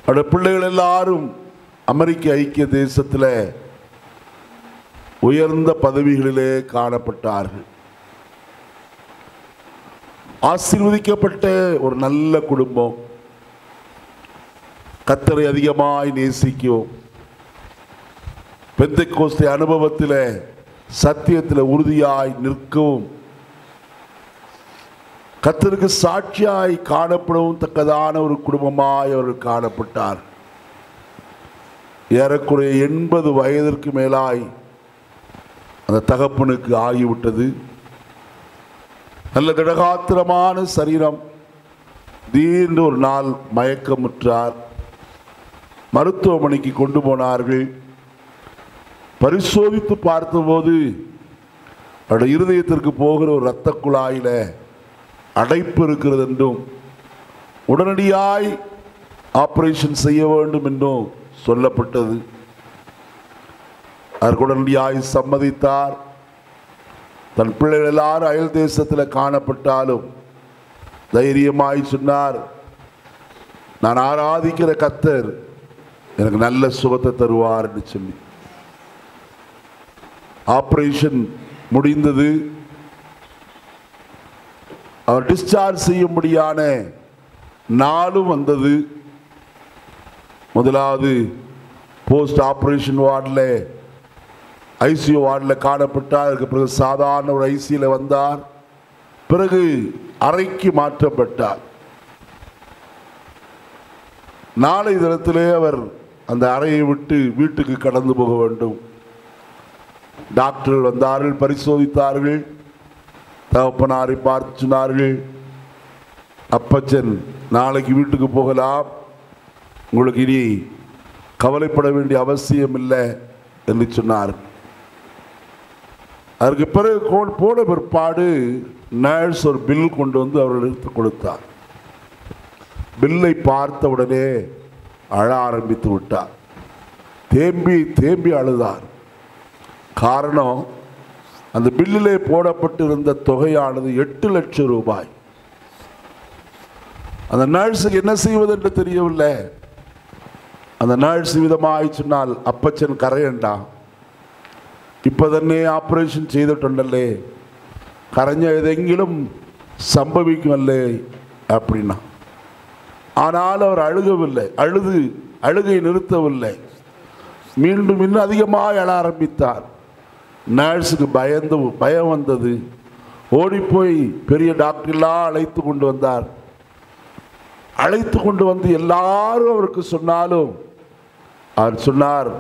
அவருடைய பிள்ளைகள் எல்லாரும் அமெரிக்க ஐக்கிய தேசத்தில் உயர்ந்த பதவிகளிலே காணப்பட்டார்கள் ஆசீர்வதிக்கப்பட்ட ஒரு நல்ல குடும்பம் கத்தரை அதிகமாய் நேசிக்கும் பெந்தைக்கோஸ்தை அனுபவத்தில் சத்தியத்தில் உறுதியாய் நிற்கவும் கத்தருக்கு சாட்சியாய் காணப்படவும் தக்கதான ஒரு குடும்பமாய் அவர்கள் காணப்பட்டார் ஏறக்குறைய எண்பது வயதிற்கு மேலாய் அந்த தகப்பனுக்கு ஆகிவிட்டது நல்ல திடகாத்திரமான சரீரம் திடீர்னு ஒரு நாள் மயக்கமுற்றார் மருத்துவமனைக்கு கொண்டு போனார்கள் பரிசோதித்து பார்த்தபோது அவருடைய இருதயத்திற்கு போகிற ஒரு இரத்த குழாயில அடைப்பு இருக்கிறது என்றும் உடனடியாய் ஆபரேஷன் செய்ய வேண்டும் என்றும் சொல்லப்பட்டது அதற்கு உடனடியாய் சம்மதித்தார் தன் பிள்ளைகள் எல்லாரும் அயல் தேசத்தில் காணப்பட்டாலும் தைரியமாய் சொன்னார் நான் ஆராதிக்கிற கத்தர் எனக்கு நல்ல சுகத்தை தருவார் என்று சொல்லி ஆபரேஷன் முடிந்தது அவர் டிஸ்சார்ஜ் செய்யும்படியான நாளும் வந்தது முதலாவது போஸ்ட் ஆபரேஷன் வார்டில் ஐசியூ வார்டில் காணப்பட்டார் அதுக்கு பிறகு சாதாரண ஒரு ஐசியில் வந்தார் பிறகு அறைக்கு மாற்றப்பட்டார் நாளை தினத்திலே அவர் அந்த அறையை விட்டு வீட்டுக்கு கடந்து போக வேண்டும் டாக்டர்கள் வந்தார்கள் பரிசோதித்தார்கள் தகப்பனாரை பார்த்து சொன்னார்கள் அப்பச்சன் நாளைக்கு வீட்டுக்கு போகலாம் உங்களுக்கு இனி கவலைப்பட வேண்டிய அவசியம் இல்லை என்று சொன்னார் அதற்கு பிறகு கோ- போன பிற்பாடு நர்ஸ் ஒரு பில் கொண்டு வந்து அவர்களுக்கு கொடுத்தார் பில்லை பார்த்த உடனே அழ ஆரம்பித்து விட்டார் தேம்பி தேம்பி அழுதார் காரணம் அந்த பில்லிலே போடப்பட்டிருந்த தொகையானது எட்டு லட்சம் ரூபாய் அந்த நர்ஸுக்கு என்ன செய்வது என்று தெரியவில்லை அந்த நர்ஸ் விதமாய் சொன்னால் அப்பச்சன் கரையண்டா ഇപ്പൊ തന്നെ ഓപ്പറേഷൻ ചെയ്തിട്ടുണ്ടല്ലേ കരഞ്ഞ ഏതെങ്കിലും സംഭവിക്കുമല്ലേ அப்படின்னா ஆனால் அவர் அழுகவில்லை அழுது அழுகை நிறுத்தவில்லை மீண்டும் இன்னும் அதிகமாக அழ ஆரம்பித்தார் நர்ஸுக்கு பயந்து பயம் வந்தது ஓடிப்போய் பெரிய டாக்டர்லாம் அழைத்து கொண்டு வந்தார் அழைத்து கொண்டு வந்து எல்லாரும் அவருக்கு சொன்னாலும் அவர் சொன்னார்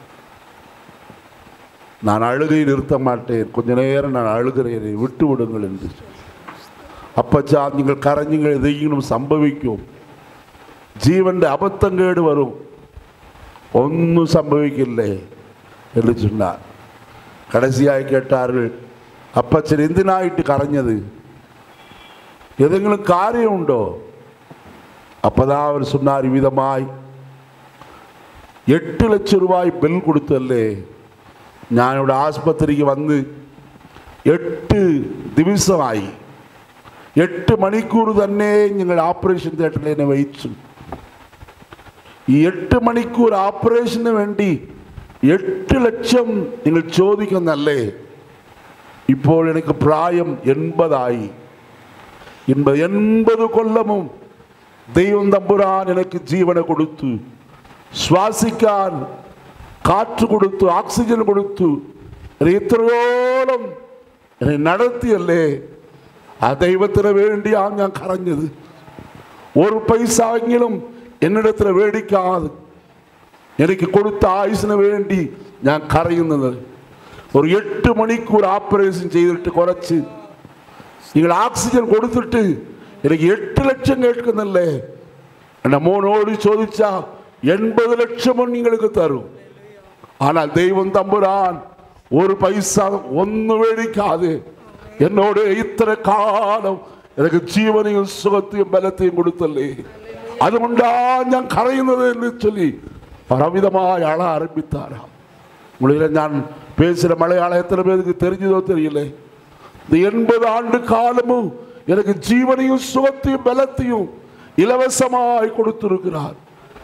நான் அழுகை நிறுத்த மாட்டேன் கொஞ்ச நேரம் நான் அழுகிறேன் என்னை விட்டு விடுங்கள் என்று அப்பச்சா நீங்கள் കരഞ്ഞുങ്ങൾ എന്തെങ്കിലും സംഭവിക്കും ജീവന്റെ അബദ്ധം വരും ഒന്നും സംഭവിക്കില്ലേ എന്ന് ചൊന്നാർ കടസിയായി കേട്ടാர்கள் അപ്പച്ചൻ എന്തിനായിട്ട് കരഞ്ഞത് ഏതെങ്കിലും കാര്യമുണ്ടോ அப்பதான் அவர் சொன்னார் விதமாய் എട്ട് ലക്ഷം രൂപ ബിൽ കൊടുത്തല്ലേ ഞാനിവിടെ ആസ്പത്രിക്ക് വന്ന് എട്ട് ദിവസമായി എട്ട് മണിക്കൂർ തന്നെ ഞങ്ങൾ ഓപ്പറേഷൻ തിയേറ്ററിൽ എന്നെ വഹിച്ചു ഈ എട്ട് മണിക്കൂർ ഓപ്പറേഷന് വേണ്ടി എട്ട് ലക്ഷം നിങ്ങൾ ചോദിക്കുന്നല്ലേ ഇപ്പോൾ എനിക്ക് പ്രായം എൺപതായി എൺപത് എൺപത് കൊല്ലമും ദൈവം തമ്പുരാൻ എനിക്ക് ജീവനെ കൊടുത്തു ശ്വാസിക്കാൻ കാറ്റ് കൊടുത്തു ഓക്സിജൻ കൊടുത്തു എന്നെ ഇത്രയോളം എന്നെ നടത്തിയല്ലേ ആ ദൈവത്തിന് വേണ്ടിയാണ് ഞാൻ കരഞ്ഞത് ഒരു പൈസ എങ്കിലും എന്നിടത്തിൽ മേടിക്കാതെ എനിക്ക് കൊടുത്ത ആയുസിന് വേണ്ടി ഞാൻ കരയുന്നത് ഒരു എട്ട് മണിക്കൂർ ഓപ്പറേഷൻ ചെയ്തിട്ട് കുറച്ച് നിങ്ങൾ ഓക്സിജൻ കൊടുത്തിട്ട് എനിക്ക് എട്ട് ലക്ഷം കേൾക്കുന്നില്ലേ എൻ്റെ മോനോട് ചോദിച്ച എൺപത് ലക്ഷമും നിങ്ങൾക്ക് തരും ஆனால் தெய்வம் தம்புரான் ஒரு பைசா ஒன்று മേടിക്കാതെ എന്നോട് ഇത്ര കാലം എനിക്ക് ജീവനെയും സുഖത്തെയും ബലത്തെയും കൊടുത്തല്ലേ അതുകൊണ്ടാ ഞാൻ കരയുന്നത് എന്ന് ചൊല്ലി പരവിധമായ അള ആരംഭിത്താരാം உங்களில நான் பேசுகிற மலையாளம் எத்தனை பேருக்கு தெரிஞ்சதோ தெரியல இந்த எண்பது ஆண்டு காலமும் எனக்கு ஜீவனையும் சுகத்தையும் பலத்தையும் இலவசமாய் கொடுத்திருக்கிறார்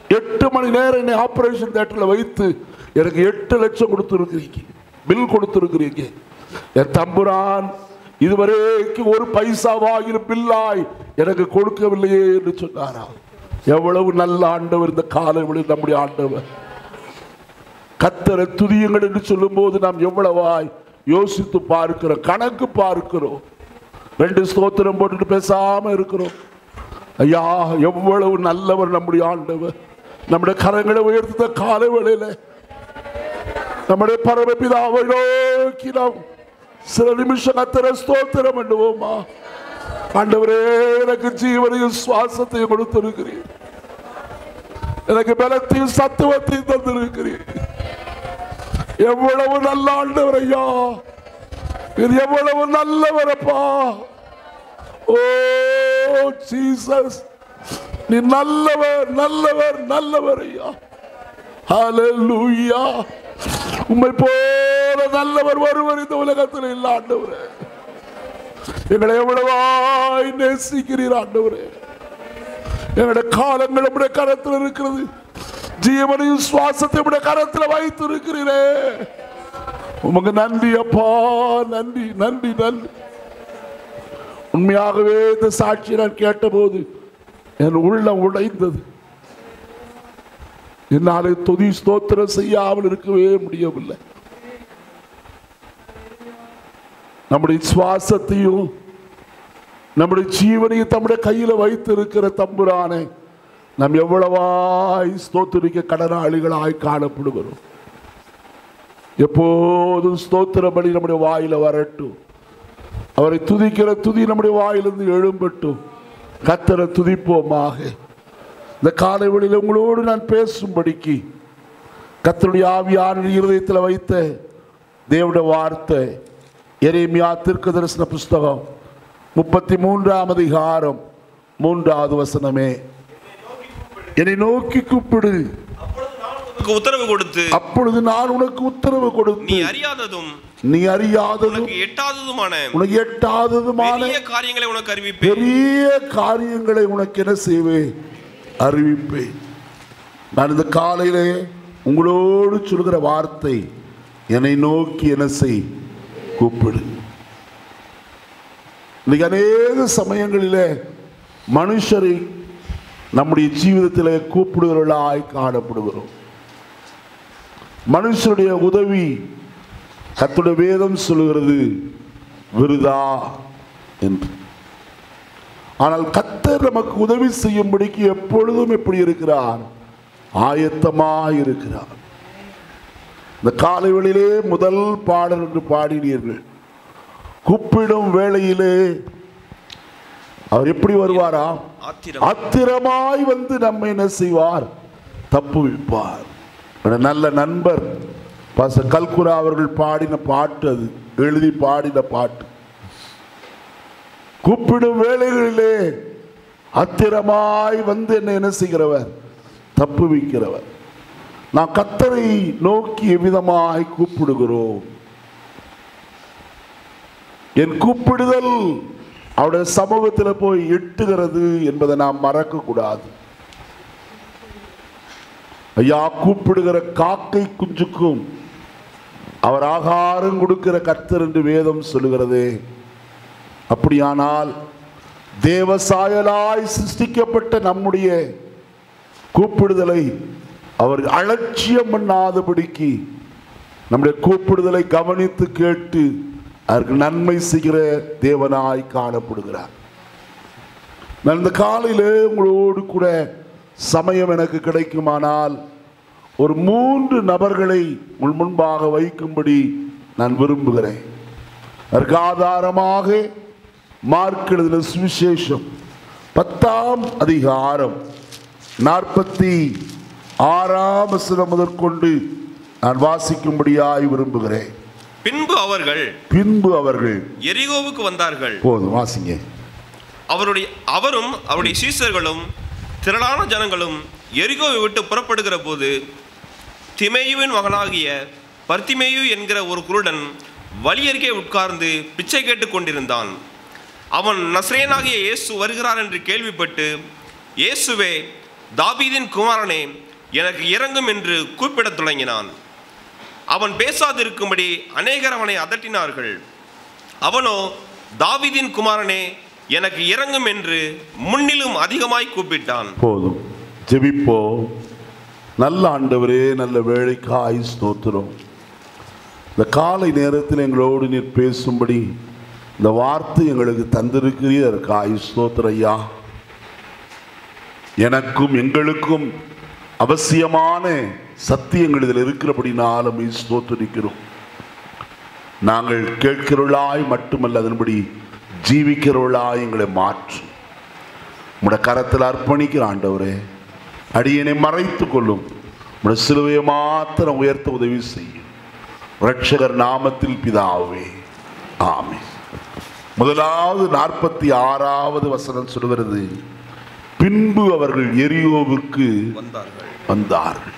எட்டு மணி நேரம் என்னை ஆபரேஷன் தேட்டரில் வைத்து எனக்கு எட்டு லட்சம் கொடுத்துருக்கிறீங்க பில் கொடுத்துருக்கிறீங்க என் தம்புரான் இதுவரைக்கும் ஒரு பைசாவாகிற பில்லாய் எனக்கு கொடுக்கவில்லையே என்று சொன்னாரா எவ்வளவு நல்ல ஆண்டவர் இந்த காலை விட நம்முடைய ஆண்டவர் கத்தரை துதியுங்கள் என்று சொல்லும்போது நாம் எவ்வளவாய் யோசித்து பார்க்கிறோம் கணக்கு பார்க்கிறோம் ரெண்டு ஸ்தோத்திரம் போட்டுட்டு பேசாம இருக்கிறோம் ஐயா எவ்வளவு நல்லவர் நம்முடைய ஆண்டவர் நம்முடைய கரங்களை உயர்த்த காலை வேளையில நம்முடைய பரமபிதாவை நோக்கி நாம் சில நிமிஷம் கத்தரை ஸ்தோத்திரம் பண்ணுவோமா ஆண்டவரே எனக்கு ஜீவனையும் சுவாசத்தையும் கொடுத்திருக்கிறீர் எனக்கு பலத்தையும் சத்துவத்தையும் தந்திருக்கிறீர் எவ்வளவு நல்ல ஆண்டவர் ஐயா இது எவ்வளவு நல்லவரப்பா ஓ ஜீசஸ் நீ நல்லவர் நல்லவர் நல்லவர் ஐயா ஹalleluya உம்மை போல நல்லவர் ஒருவர் இந்த உலகத்தில் இல்ல ஆண்டவரே எங்களை எவ்வளவாய் நேசிக்கிறீர் ஆண்டவரே எங்களுடைய காலங்கள் நம்முடைய கரத்தில் இருக்கிறது ஜீவனையும் சுவாசத்தை நம்முடைய கரத்தில் வைத்து இருக்கிறீரே உமக்கு நன்றி அப்பா நன்றி நன்றி நன்றி உண்மையாகவே இந்த சாட்சியை நான் கேட்டபோது என் உள்ளம் உடைந்தது என்னாலே துதி ஸ்தோத்திரம் செய்யாமல் இருக்கவே முடியவில்லை நம்முடைய சுவாசத்தையும் நம்முடைய ஜீவனையும் தம்முடைய கையில வைத்து இருக்கிற தம்புரானை நாம் எவ்வளவாய் ஸ்தோத்திரிக்க கடனாளிகளாய் காணப்படுகிறோம் எப்போதும் ஸ்தோத்திரபடி நம்முடைய வாயில வரட்டும் அவரை துதிக்கிற துதி நம்முடைய வாயிலிருந்து எழும்பட்டும் கத்தரை துதிப்போமாக இந்த காலை வேளையில் உங்களோடு நான் பேசும்படிக்கு கத்தருடைய ஆவியான இருதயத்தில் வைத்த தேவனுடைய வார்த்தை எரேமியா தீர்க்க தரிசன புஸ்தகம் முப்பத்தி மூன்றாம் அதிகாரம் மூன்றாவது வசனமே என்னை நோக்கி கூப்பிடு உனக்கு உத்தரவு கொடுத்து அப்பொழுது நான் உனக்கு உத்தரவு நீ கொடுத்து அறியாததும் நீ அறியாததும் உனக்கு எட்டாததுமான உனக்கு எட்டாததுமான பெரிய காரியங்களை உனக்கு அறிவிப்பேன் பெரிய காரியங்களை உனக்கு என்ன செய்வேன் அறிவிப்பேன் நான் இந்த காலையிலே உங்களோடு சொல்கிற வார்த்தை என்னை நோக்கி என்ன செய் கூப்பிடு இன்னைக்கு அநேக சமயங்களிலே மனுஷரை நம்முடைய ஜீவிதத்திலே கூப்பிடுகிறவர்களாய் காணப்படுகிறோம் மனுஷருடைய உதவி கத்துடைய வேதம் சொல்லுகிறது விருதா என்று ஆனால் கத்தர் நமக்கு உதவி செய்யும்படிக்கு எப்பொழுதும் எப்படி இருக்கிறார் ஆயத்தமாய் இருக்கிறார் இந்த காலை வேளையிலே முதல் பாடல் என்று பாடினீர்கள் கூப்பிடும் வேளையிலே அவர் எப்படி வருவாரா ஆத்திரம் ஆத்திரமாய் வந்து நம்மை என்ன செய்வார் தப்புவிப்பார் என்னோட நல்ல நண்பர் பாச கல்குரா அவர்கள் பாடின பாட்டு அது எழுதி பாடின பாட்டு கூப்பிடும் வேளைகளிலே அத்திரமாய் வந்து என்ன என்ன செய்கிறவர் தப்புவிக்கிறவர் நான் கத்தரை நோக்கி எவ்விதமாய் கூப்பிடுகிறோம் என் கூப்பிடுதல் அவருடைய சமூகத்தில் போய் எட்டுகிறது என்பதை நாம் மறக்க கூடாது ஐயா கூப்பிடுகிற காக்கை குஞ்சுக்கும் அவர் ஆகாரம் கொடுக்கிற கர்த்தர் என்று வேதம் சொல்லுகிறதே அப்படியானால் தேவசாயலாய் சிருஷ்டிக்கப்பட்ட நம்முடைய கூப்பிடுதலை அவர் அலட்சியம் பண்ணாதபடிக்கு நம்முடைய கூப்பிடுதலை கவனித்து கேட்டு அதற்கு நன்மை செய்கிற தேவனாய் காணப்படுகிறார் நான் இந்த காலையிலே உங்களோடு கூட சமயம் எனக்கு கிடைக்குமானால் ஒரு மூன்று நபர்களை உள் முன்பாக வைக்கும்படி நான் விரும்புகிறேன் அதற்கு ஆதாரமாக மார்க் எழுதின சுவிசேஷம் பத்தாம் அதிகாரம் நாற்பத்தி ஆறாம் வசனம் முதற்கொண்டு நான் வாசிக்கும்படியாய் விரும்புகிறேன் பின்பு அவர்கள் பின்பு அவர்கள் எரிகோவுக்கு வந்தார்கள் போதும் வாசிங்க அவருடைய அவரும் அவருடைய சீசர்களும் திரளான ஜனங்களும் எரிகோவை விட்டு புறப்படுகிற போது திமேயுவின் மகனாகிய பர்த்திமேயு என்கிற ஒரு குருடன் வழியருகே உட்கார்ந்து பிச்சை கேட்டுக் கொண்டிருந்தான் அவன் நஸ்ரேனாகிய இயேசு வருகிறார் என்று கேள்விப்பட்டு இயேசுவே தாபீதின் குமாரனே எனக்கு இறங்கும் என்று கூப்பிடத் தொடங்கினான் அவன் பேசாதிருக்கும்படி அநேகர் அவனை அதட்டினார்கள் அவனோ தாவீதின் குமாரனே எனக்கு இறங்கும் என்று முன்னிலும் அதிகமாய் கூப்பிட்டான் போதும் ஜெபிப்போம் நல்ல ஆண்டவரே நல்ல வேலைக்காய் ஸ்தோத்திரம் இந்த காலை நேரத்தில் எங்களோடு நீர் பேசும்படி இந்த வார்த்தை எங்களுக்கு தந்திருக்கிறீர் அதற்காய் ஸ்தோத்திரம் ஐயா எனக்கும் எங்களுக்கும் அவசியமான சத்தியங்கள் இதில் இருக்கிறபடினாலும் ஸ்தோத்தரிக்கிறோம் நாங்கள் கேட்கிறவர்களாய் மட்டுமல்ல அதன்படி ஜீவிக்கிறவர்களாய் எங்களை மாற்றும் உம்முடைய கரத்தில் அர்ப்பணிக்கிற ஆண்டவரே அடியனை மறைத்துக் கொள்ளும் உம்முடைய சிலுவையை மாத்திரம் உயர்த்த உதவி செய்யும் ரட்சகர் நாமத்தில் பிதாவே ஆமென் முதலாவது நாற்பத்தி ஆறாவது வசனம் சொல்கிறது பின்பு அவர்கள் எரியோவிற்கு வந்தார்கள் வந்தார்கள்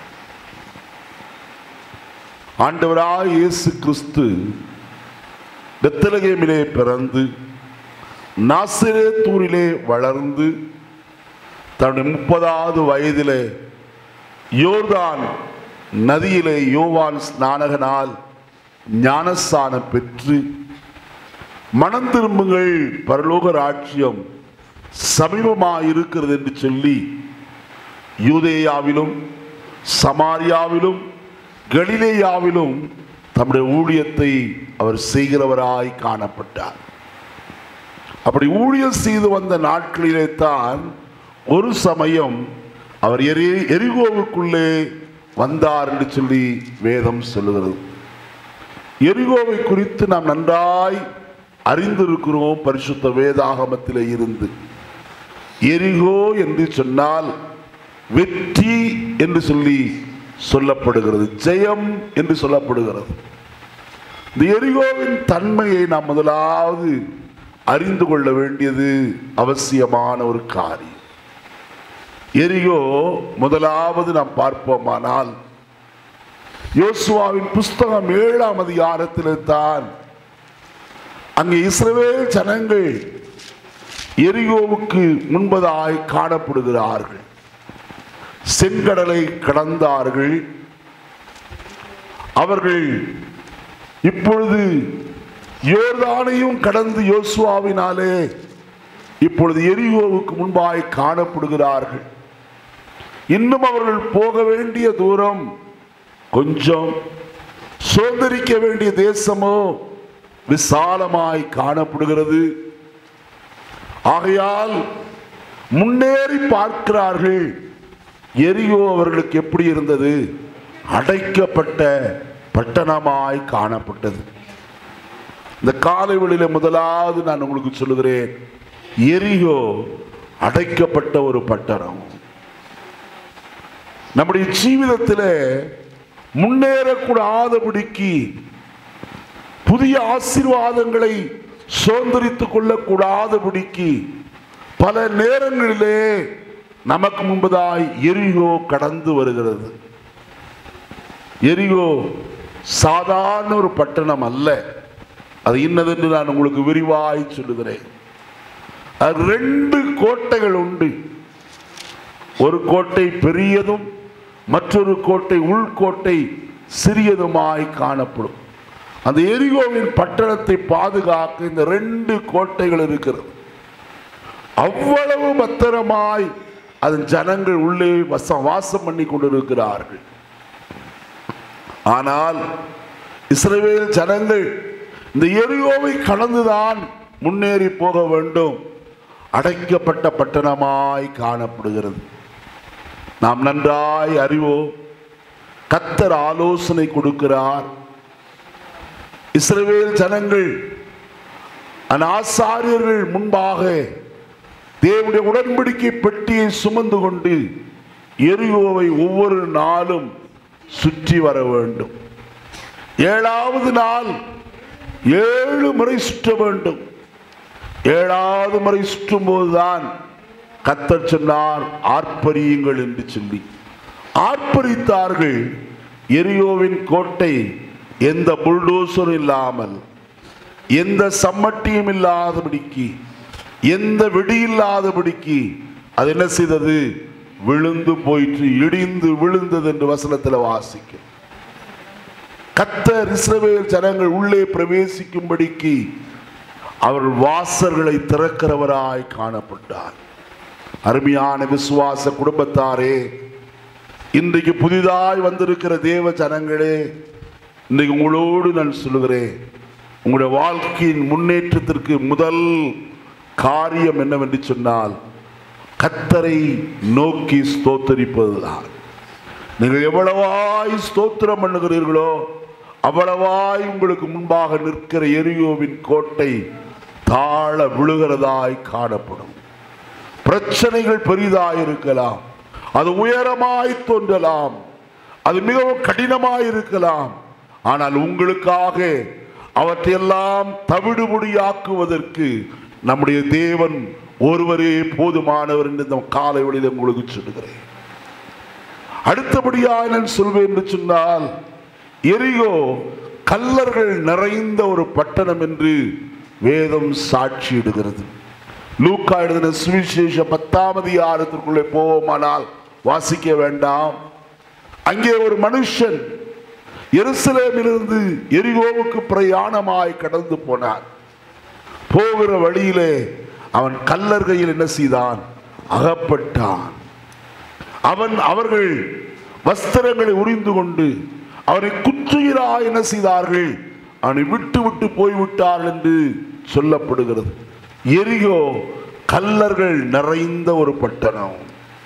ஆண்டவராய் இயேசு கிறிஸ்து பெத்தலகேமிலே பிறந்து நாசிரேத்தூரிலே வளர்ந்து தன்னுடைய முப்பதாவது வயதிலே யோர்தான் நதியிலே யோவான் ஸ்நானகனால் ஞானஸ்தானம் பெற்று மனம் திரும்புங்கள் பரலோக ராட்சியம் சமீபமாயிருக்கிறது என்று சொல்லி யூதேயாவிலும் சமாரியாவிலும் கலிலேயாவிலும் தம்முடைய ஊழியத்தை அவர் செய்கிறவராய் காணப்பட்டார் அப்படி ஊழியம் செய்து வந்த நாட்களிலே தான் ஒரு சமயம் அவர் எரி எரிகோவுக்குள்ளே வந்தார் என்று சொல்லி வேதம் சொல்லுகிறது எரிகோவை குறித்து நாம் நன்றாய் அறிந்திருக்கிறோம் பரிசுத்த வேதாகமத்திலே இருந்து எரிகோ என்று சொன்னால் வெற்றி என்று சொல்லி சொல்லப்படுகிறது ஜெயம் என்று சொல்லப்படுகிறது இந்த எரிகோவின் தன்மையை நாம் முதலாவது அறிந்து கொள்ள வேண்டியது அவசியமான ஒரு காரியம் எரிகோ முதலாவது நாம் பார்ப்போமானால் யோசுவாவின் புஸ்தகம் ஏழாம் அதிகாரத்தில் தான் அங்கே இஸ்ரவேல் ஜனங்கள் எரிகோவுக்கு முன்பதாய் காணப்படுகிறார்கள் செங்கடலை கடந்தார்கள் அவர்கள் இப்பொழுது யோர்தானையும் கடந்து யோசுவாவினாலே இப்பொழுது எரிகோவுக்கு முன்பாய் காணப்படுகிறார்கள் இன்னும் அவர்கள் போக வேண்டிய தூரம் கொஞ்சம் சுதந்திரிக்க வேண்டிய தேசமோ விசாலமாய் காணப்படுகிறது ஆகையால் முன்னேறி பார்க்கிறார்கள் எரியோ அவர்களுக்கு எப்படி இருந்தது அடைக்கப்பட்ட பட்டணமாய் காணப்பட்டது இந்த காலை வேளையில முதலாவது நான் உங்களுக்கு சொல்லுகிறேன் எரியோ அடைக்கப்பட்ட ஒரு பட்டணம் நம்முடைய ஜீவிதத்தில் முன்னேறக்கூடாதபடிக்கு புதிய ஆசீர்வாதங்களை சுதந்திரித்துக் கொள்ளக்கூடாதபடிக்கு பல நேரங்களிலே நமக்கு முன்பதாய் எரிகோ கடந்து வருகிறது எரிகோ சாதாரண ஒரு பட்டணம் அல்ல அது இன்னதென்று நான் உங்களுக்கு விரிவாய் சொல்லுகிறேன் அது ரெண்டு கோட்டைகள் உண்டு ஒரு கோட்டை பெரியதும் மற்றொரு கோட்டை உள்கோட்டை சிறியதுமாய் காணப்படும் அந்த எரிகோவின் பட்டணத்தை பாதுகாக்க இந்த ரெண்டு கோட்டைகள் இருக்கிறது அவ்வளவு பத்திரமாய் அதன் ஜனங்கள் உள்ளே வசம் வாசம் பண்ணி கொண்டிருக்கிறார்கள் ஆனால் இஸ்ரவேல் ஜனங்கள் இந்த எரியோவை கடந்துதான் முன்னேறி போக வேண்டும் அடைக்கப்பட்ட பட்டணமாய் காணப்படுகிறது நாம் நன்றாய் அறிவோம் கத்தர் ஆலோசனை கொடுக்கிறார் இஸ்ரவேல் ஜனங்கள் அந்த ஆசாரியர்கள் முன்பாக தேவனுடைய உடன்படிக்கை பெட்டியை சுமந்து கொண்டு எரியோவை ஒவ்வொரு நாளும் சுற்றி வர வேண்டும் ஏழாவது நாள் ஏழு முறை சுற்ற வேண்டும் ஏழாவது முறை சுற்றும் போதுதான் கத்தர் சொன்னார் ஆர்ப்பரியுங்கள் என்று சொல்லி ஆர்ப்பரித்தார்கள் எரியோவின் கோட்டை எந்த புல்டோசரும் இல்லாமல் எந்த சம்மட்டியும் இல்லாதபடிக்கு எந்த வெடி இல்லாதபடிக்கு அது என்ன செய்தது விழுந்து போயிற்று இடிந்து விழுந்தது என்று வசனத்தில் வாசிக்கும் கத்தர் இஸ்ரவேல் ஜனங்கள் உள்ளே பிரவேசிக்கும்படிக்கு அவர் வாசல்களை திறக்கிறவராய் காணப்பட்டார் அருமையான விசுவாச குடும்பத்தாரே இன்றைக்கு புதிதாய் வந்திருக்கிற தேவ ஜனங்களே இன்றைக்கு உங்களோடு நான் சொல்லுகிறேன் உங்களுடைய வாழ்க்கையின் முன்னேற்றத்திற்கு முதல் காரியம் என்னவென்று சொன்னால் கத்தரை நோக்கி ஸ்தோத்தரிப்பதுதான் நீங்கள் எவ்வளவாய் ஸ்தோத்திரம் பண்ணுகிறீர்களோ அவ்வளவாய் உங்களுக்கு முன்பாக நிற்கிற எரியோவின் கோட்டை தாழ விழுகிறதாய் காணப்படும் பிரச்சனைகள் பெரிதாய் இருக்கலாம் அது உயரமாய் தோன்றலாம் அது மிகவும் கடினமாய் இருக்கலாம் ஆனால் உங்களுக்காக அவற்றையெல்லாம் தவிடுபொடியாக்குவதற்கு நம்முடைய தேவன் ஒருவரே போதுமானவர் என்று இந்த காலை வழியில் உங்களுக்கு சொல்லுகிறேன் அடுத்தபடியாக நான் சொல்வேன் என்று சொன்னால் எரிகோ கல்லர்கள் நிறைந்த ஒரு பட்டணம் என்று வேதம் சாட்சியிடுகிறது லூக்கா எழுதின சுவிசேஷ பத்தாம் அதிகாரத்திற்குள்ளே போவோமானால் வாசிக்க வேண்டாம் அங்கே ஒரு மனுஷன் எருசலேமிலிருந்து எரிகோவுக்கு பிரயாணமாய் கடந்து போனான் போகிற வழியிலே அவன் கல்லர் கையில் என்ன செய்தான் அகப்பட்டான் அவன் அவர்கள் வஸ்திரங்களை உரிந்து கொண்டு அவனை குற்றுகிறா என்ன செய்தார்கள் அவனை விட்டு விட்டு போய்விட்டார்கள் என்று சொல்லப்படுகிறது எரிகோ கல்லர்கள் நிறைந்த ஒரு பட்டணம்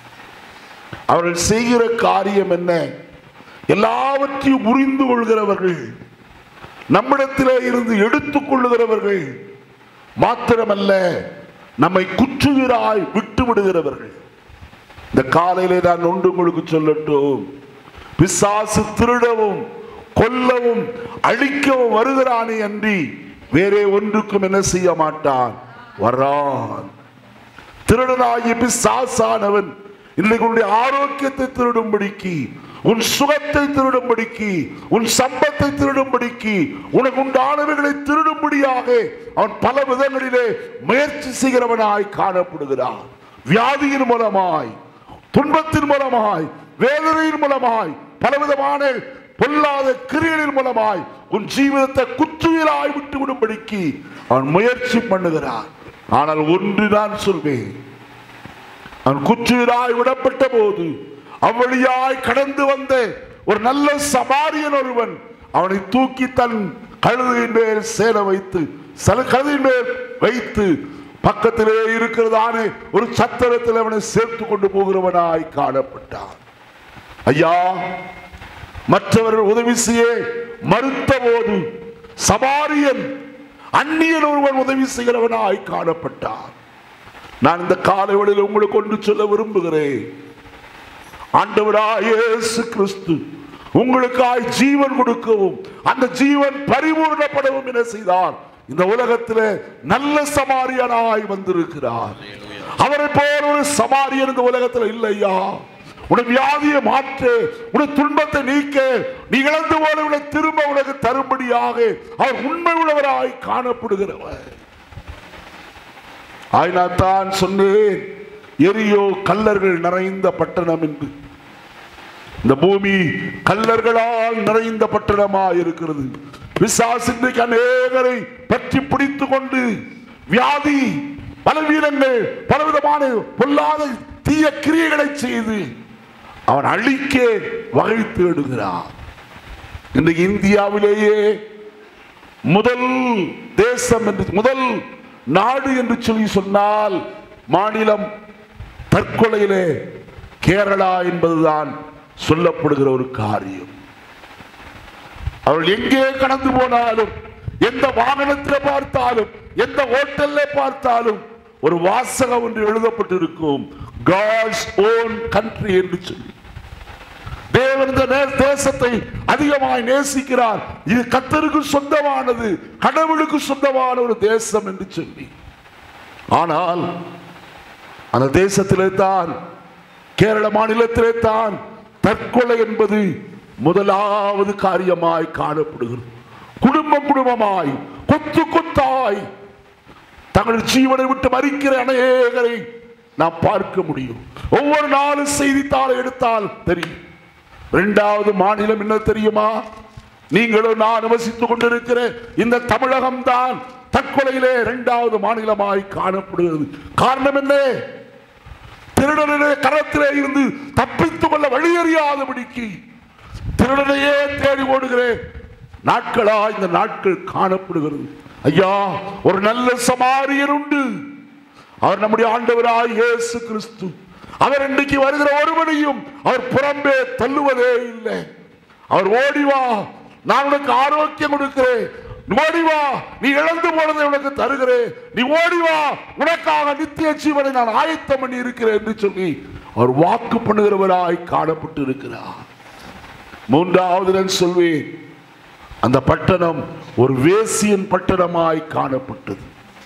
அவர்கள் செய்கிற காரியம் என்ன எல்லாவற்றையும் புரிந்து கொள்கிறவர்கள் நம்மிடத்திலே இருந்து எடுத்துக் கொள்ளுகிறவர்கள் மாத்திரமல்ல நம்மை குற்றுகிறாய் விட்டு விடுகிறவர்கள் இந்த காலையிலே நான் ஒன்று உங்களுக்கு சொல்லட்டும் பிசாசு திருடவும் கொல்லவும் அழிக்கவும் வருகிறானே அன்றி வேறே ஒன்றுக்கும் என்ன செய்ய மாட்டான் வரான் திருடனாகிய பிசாசானவன் இன்றைக்கு உன்னுடைய ஆரோக்கியத்தை திருடும்படிக்கு உன் சுகத்தை திருடும்படிக்கு உன் சம்பத்தை திருடும்படிக்கு உனக்கு உண்டானவைகளை திருடும்படியாக அவன் பல விதங்களிலே முயற்சி செய்கிறவனாய் காணப்படுகிறான் வியாதியின் மூலமாய் துன்பத்தின் மூலமாய் வேதனையின் மூலமாய் பலவிதமான பொல்லாத கிரியலின் மூலமாய் உன் ஜீவிதத்தை குற்றுயிராய் விட்டு விடும்படிக்கு அவன் முயற்சி பண்ணுகிறான் ஆனால் ஒன்று நான் சொல்வேன் அவன் குற்றுயிராய் விடப்பட்ட போது அவ்வழியாய் கடந்து வந்த ஒரு நல்ல சமாரியன் ஒருவன் அவனை தூக்கி தன் கழுதையின் மேல் சேர வைத்து சல கழுதையின் மேல் வைத்து பக்கத்திலே இருக்கிறதானே ஒரு சத்திரத்தில் அவனை சேர்த்து கொண்டு போகிறவனாய் காணப்பட்டான் ஐயா மற்றவர்கள் உதவி செய்ய மறுத்த போது சமாரியன் அந்நியன் ஒருவன் உதவி செய்கிறவனாய் காணப்பட்டான் நான் இந்த காலை வேளையில் உங்களுக்கு ஒன்று சொல்ல விரும்புகிறேன் ஆண்டவராய் இயேசு கிறிஸ்து உங்களுக்காய் ஜீவன் கொடுக்கவும் அந்த ஜீவன் பரிபூர்ணப்படவும் என்ன செய்தார் இந்த உலகத்திலே நல்ல சமாரியனாய் வந்திருக்கிறார் அவரை போல ஒரு சமாரியன் இந்த உலகத்தில் இல்லையா உன வியாதியை மாற்று உன துன்பத்தை நீக்க நீ இழந்து போல உன திரும்ப உனக்கு தரும்படியாக அவர் உண்மை உள்ளவராய் காணப்படுகிறவர் ஆயினாத்தான் சொன்னேன் எரியோ கல்லர்கள் நிறைந்த பட்டணம் என்று இந்த பூமி கல்லர்களால் நிறைந்த பட்டணமா இருக்கிறது பிசாசு இன்றைக்கு அநேகரை பற்றி பிடித்து கொண்டு வியாதி பலவீனங்கள் பலவிதமான பொல்லாத தீய கிரியைகளை செய்து அவன் அழிக்க வகை தேடுகிறான் இன்றைக்கு இந்தியாவிலேயே முதல் தேசம் என்று முதல் நாடு என்று சொல்லி சொன்னால் மாநிலம் தற்கொலையிலே கேரளா என்பதுதான் சொல்லப்படுகிற ஒரு காரியம் அவர்கள் எங்கே கடந்து போனாலும் எந்த வாகனத்தில் பார்த்தாலும் எந்த ஹோட்டல்ல பார்த்தாலும் ஒரு வாசகம் ஒன்று எழுதப்பட்டிருக்கும் காட்ஸ் ஓன் கண்ட்ரி என்று சொல்லி தேவன் இந்த நே- தேசத்தை அதிகமாய் நேசிக்கிறார் இது கத்தருக்கு சொந்தமானது கடவுளுக்கு சொந்தமான ஒரு தேசம் என்று சொல்லி ஆனால் அந்த தேசத்திலே தான் கேரள மாநிலத்திலே தான் தற்கொலை என்பது முதலாவது காரியமாய் காணப்படுகிறது குடும்பம் குடும்பமாய் கொத்து கொத்தாய் தங்கள் ஜீவனை விட்டு மறிக்கிற அநேகரை நாம் பார்க்க முடியும் ஒவ்வொரு நாளும் செய்தித்தாளை எடுத்தால் தெரியும் இரண்டாவது மாநிலம் என்ன தெரியுமா நீங்களும் நான் வசித்துக் கொண்டிருக்கிற இந்த தமிழகம் தான் தற்கொலையிலே இரண்டாவது மாநிலமாய் காணப்படுகிறது காரணம் என்ன திருடனுடைய கரத்திலே இருந்து தப்பித்துக் கொள்ள வழியறியாதபடிக்கு திருடனையே தேடி ஓடுகிறேன் நாட்களா இந்த நாட்கள் காணப்படுகிறது ஐயா ஒரு நல்ல சமாரியர் உண்டு அவர் நம்முடைய ஆண்டவராய் இயேசு கிறிஸ்து அவர் இன்றைக்கு வருகிற ஒருவனையும் அவர் புறம்பே தள்ளுவதே இல்லை அவர் ஓடி வா நான் உனக்கு ஆரோக்கியம் கொடுக்கிறேன் நீ ஓடி வா நீ இழந்து போனதை உனக்கு தருகிறேன் நீ ஓடி வா உனக்காக நித்திய ஜீவனை நான் ஆயத்தம் பண்ணி இருக்கிறேன் என்று சொல்லி அவர் வாக்கு பண்ணுகிறவராய் காணப்பட்டு இருக்கிறார் மூன்றாவது நான் சொல்வேன் அந்த பட்டணம் ஒரு வேசியின் பட்டணமாய் காணப்பட்டது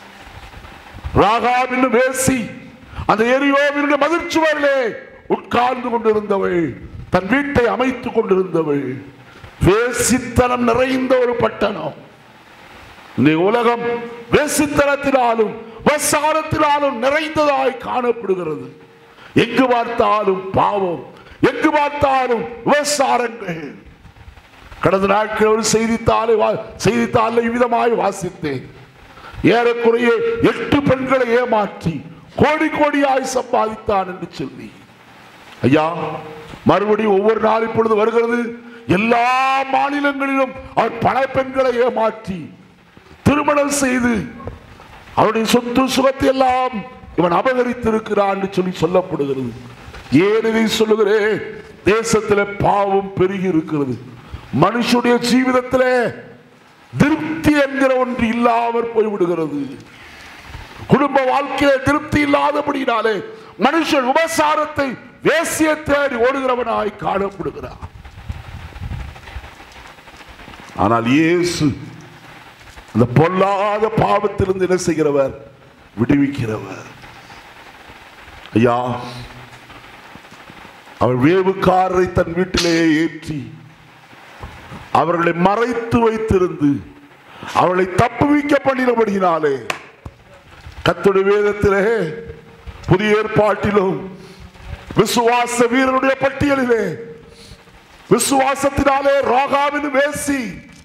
ராகாவின் வேசி அந்த எரியோவினுடைய மதிர்ச்சுவரிலே உட்கார்ந்து கொண்டிருந்தவள் தன் வீட்டை அமைத்துக் கொண்டிருந்தவள் வேசித்தனம் நிறைந்த ஒரு பட்டணம் இந்த உலகம் வேசித்தனத்தினாலும் வசாரத்தினாலும் நிறைந்ததாய் காணப்படுகிறது எங்கு பார்த்தாலும் பாவம் எங்கு பார்த்தாலும் விவசாரங்கள் கடந்த நாட்கள் ஒரு செய்தித்தாளை வா- செய்தித்தாளை இவ்விதமாய் வாசித்தேன் ஏறக்குறைய எட்டு பெண்களை ஏமாற்றி கோடி கோடியாய் சம்பாதித்தான் என்று சொல்லி ஐயா மறுபடியும் ஒவ்வொரு நாள் இப்பொழுது வருகிறது எல்லா மாநிலங்களிலும் அவர் பல பெண்களை ஏமாற்றி திருமணம் செய்து அவருடைய சொத்து சுகத்தை எல்லாம் இவன் அபகரித்திருக்கிறான் என்று சொல்லி சொல்லப்படுகிறது ஏன் இதை சொல்லுகிறேன் தேசத்திலே பாவம் பெருகி இருக்கிறது மனுஷனுடைய ஜீவிதத்திலே திருப்தி என்கிற ஒன்று இல்லாமல் போய்விடுகிறது குடும்ப வாழ்க்கையில திருப்தி இல்லாதபடினாலே மனுஷன் உபசாரத்தை வேசிய தேடி ஓடுகிறவனாய் காணப்படுகிறார் ஆனால் இயேசு அந்த பொல்லாத பாவத்திலிருந்து என்ன செய்கிறவர் விடுவிக்கிறவர் ஐயா அவள் வேவுக்காரரை தன் வீட்டிலே ஏற்றி அவர்களை மறைத்து வைத்திருந்து அவளை தப்புவிக்க பண்ணினபடியினாலே கத்துடைய வேதத்திலே புதிய ஏற்பாட்டிலும் விசுவாச வீரனுடைய பட்டியலிலே விசுவாசத்தினாலே ராகாவின் வேசி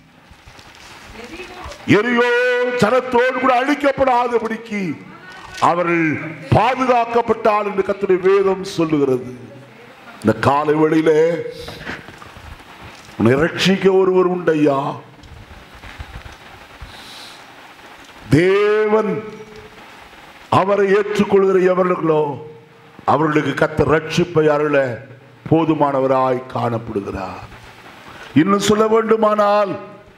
எரியோ ஜனத்தோடு கூட அழிக்கப்படாதபடிக்கு அவர்கள் பாதுகாக்கப்பட்டால் என்று கத்துடைய வேதம் சொல்லுகிறது இந்த காலை வேளையிலே உன்னை ரட்சிக்க ஒருவர் உண்டையா தேவன் அவரை ஏற்றுக்கொள்கிற எவர்களோ அவர்களுக்கு கத்த ரட்சிப்பை அருள போதுமானவராய் காணப்படுகிறார் இன்னும் சொல்ல வேண்டுமானால்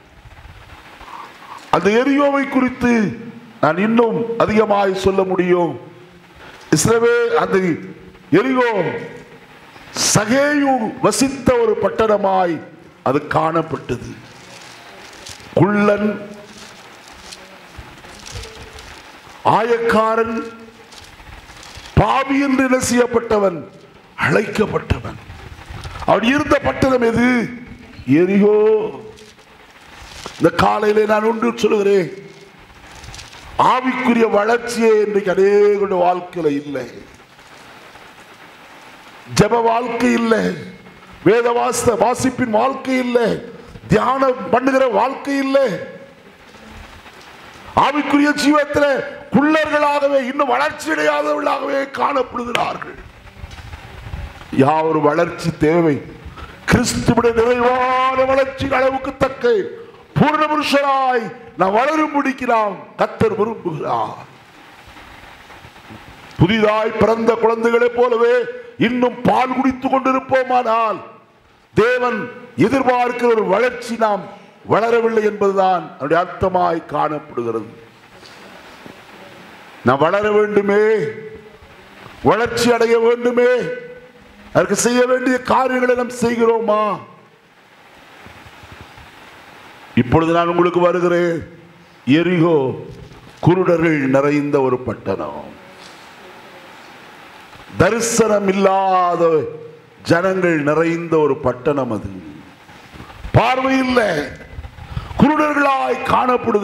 அந்த எரியோவை குறித்து நான் இன்னும் அதிகமாய் சொல்ல முடியும் இஸ்ரவே அந்த எரிகோ சகேயு வசித்த ஒரு பட்டணமாய் அது காணப்பட்டது குள்ளன் ஆயக்காரன் பாவி என்று என்ன செய்யப்பட்டவன் அழைக்கப்பட்டவன் அவன் இருந்த பட்டணம் எது எரிகோ இந்த காலையிலே நான் ஒன்று சொல்லுகிறேன் ஆவிக்குரிய வளர்ச்சியே இன்றைக்கு அநேக வாழ்க்கையில இல்லை ஜெப வாழ்க்கை இல்லை வேத வாச வாசிப்பின் வாழ்க்கை இல்லை தியானம் பண்ணுகிற வாழ்க்கை இல்லை ஆவிக்குரிய ஜீவத்தில் குள்ளர்களாகவே இன்னும் வளர்ச்சி அடையாதவர்களாகவே காணப்படுகிறார்கள் யாவொரு வளர்ச்சி தேவை கிறிஸ்துவுடைய நிறைவான வளர்ச்சி அளவுக்கு தக்க பூர்ண புருஷராய் நாம் வளரும்படிக்கு நாம் கத்தர் விரும்புகிறார் புதிதாய் பிறந்த குழந்தைகளைப் போலவே இன்னும் பால் குடித்துக் கொண்டிருப்போமானால் தேவன் எதிர்பார்க்கிற ஒரு வளர்ச்சி நாம் வளரவில்லை என்பதுதான் அதனுடைய அர்த்தமாய் காணப்படுகிறது நாம் வளர வேண்டுமே வளர்ச்சி அடைய வேண்டுமே அதற்கு செய்ய வேண்டிய காரியங்களை நாம் செய்கிறோமா இப்பொழுது நான் உங்களுக்கு வருகிறேன் எரிகோ குருடர்கள் நிறைந்த ஒரு பட்டணம் தரிசனம் இல்லாத ஜனங்கள் நிறைந்த ஒரு பட்டணம் அது பார்வை இல்லை குருடர்களாய்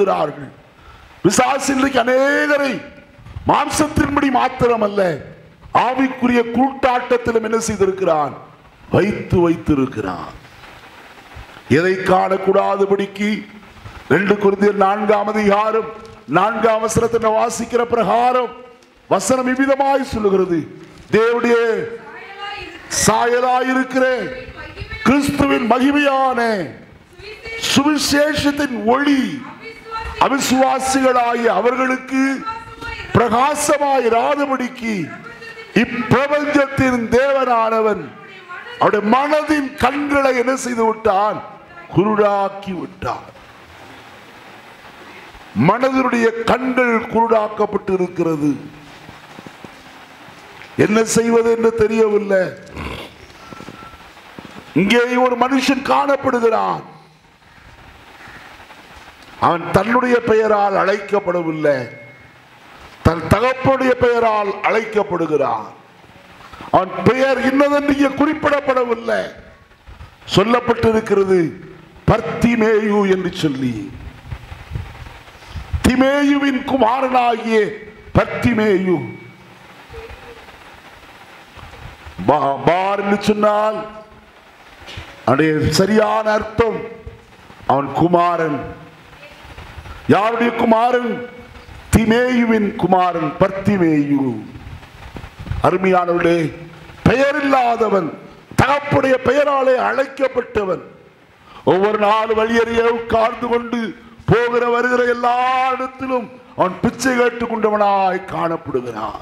காணப்படுகிறார்கள் பிசாசு இன்றைக்கு அநேகரை மாம்சத்தின்படி மாத்திரமல்ல ஆவிக்குரிய கூட்டாட்டத்திலும் என்ன செய்திருக்கிறான் வைத்து வைத்திருக்கிறான் எதை காணக்கூடாதபடிக்கு ரெண்டு குருந்தியர் நான்காம் அதிகாரம் நான்காம் வசனத்தை வாசிக்கிற பிரகாரம் வசனம் இவ்விதமாய் சொல்லுகிறது தேவனுடைய சாயலாயிருக்கிறேன் கிறிஸ்துவின் மகிமையான சுவிசேஷத்தின் ஒளி அவிசுவாசிகளாகிய அவர்களுக்கு பிரகாசமாயிராதபடிக்கு இப்பிரபஞ்சத்தின் தேவனானவன் அவருடைய மனதின் கண்களை என்ன செய்து விட்டான் குருடாக்கி விட்டான் மனதினுடைய கண்கள் குருடாக்கப்பட்டு இருக்கிறது என்ன செய்வது என்று தெரியவில்லை இங்கே ஒரு மனுஷன் காணப்படுகிறான் அவன் தன்னுடைய பெயரால் அழைக்கப்படவில்லை தன் தகப்பனுடைய பெயரால் அழைக்கப்படுகிறான் அவன் பெயர் இன்னதென்று இங்கே குறிப்பிடப்படவில்லை சொல்லப்பட்டிருக்கிறது பர்த்திமேயு என்று சொல்லி திமேயுவின் குமாரனாகிய பர்த்திமேயு பா- பார் என்று சொன்னால் அதே சரியான அர்த்தம் அவன் குமாரன் யாருடைய குமாரன் திமேயுவின் குமாரன் பர்த்திமேயு அருமையானவர்களே பெயர் இல்லாதவன் தகப்புடைய பெயராலே அழைக்கப்பட்டவன் ஒவ்வொரு நாள் வழியறிய உட்கார்ந்து கொண்டு போகிற வருகிற எல்லா இடத்திலும் அவன் பிச்சை கேட்டுக் கொண்டவனாய் காணப்படுகிறான்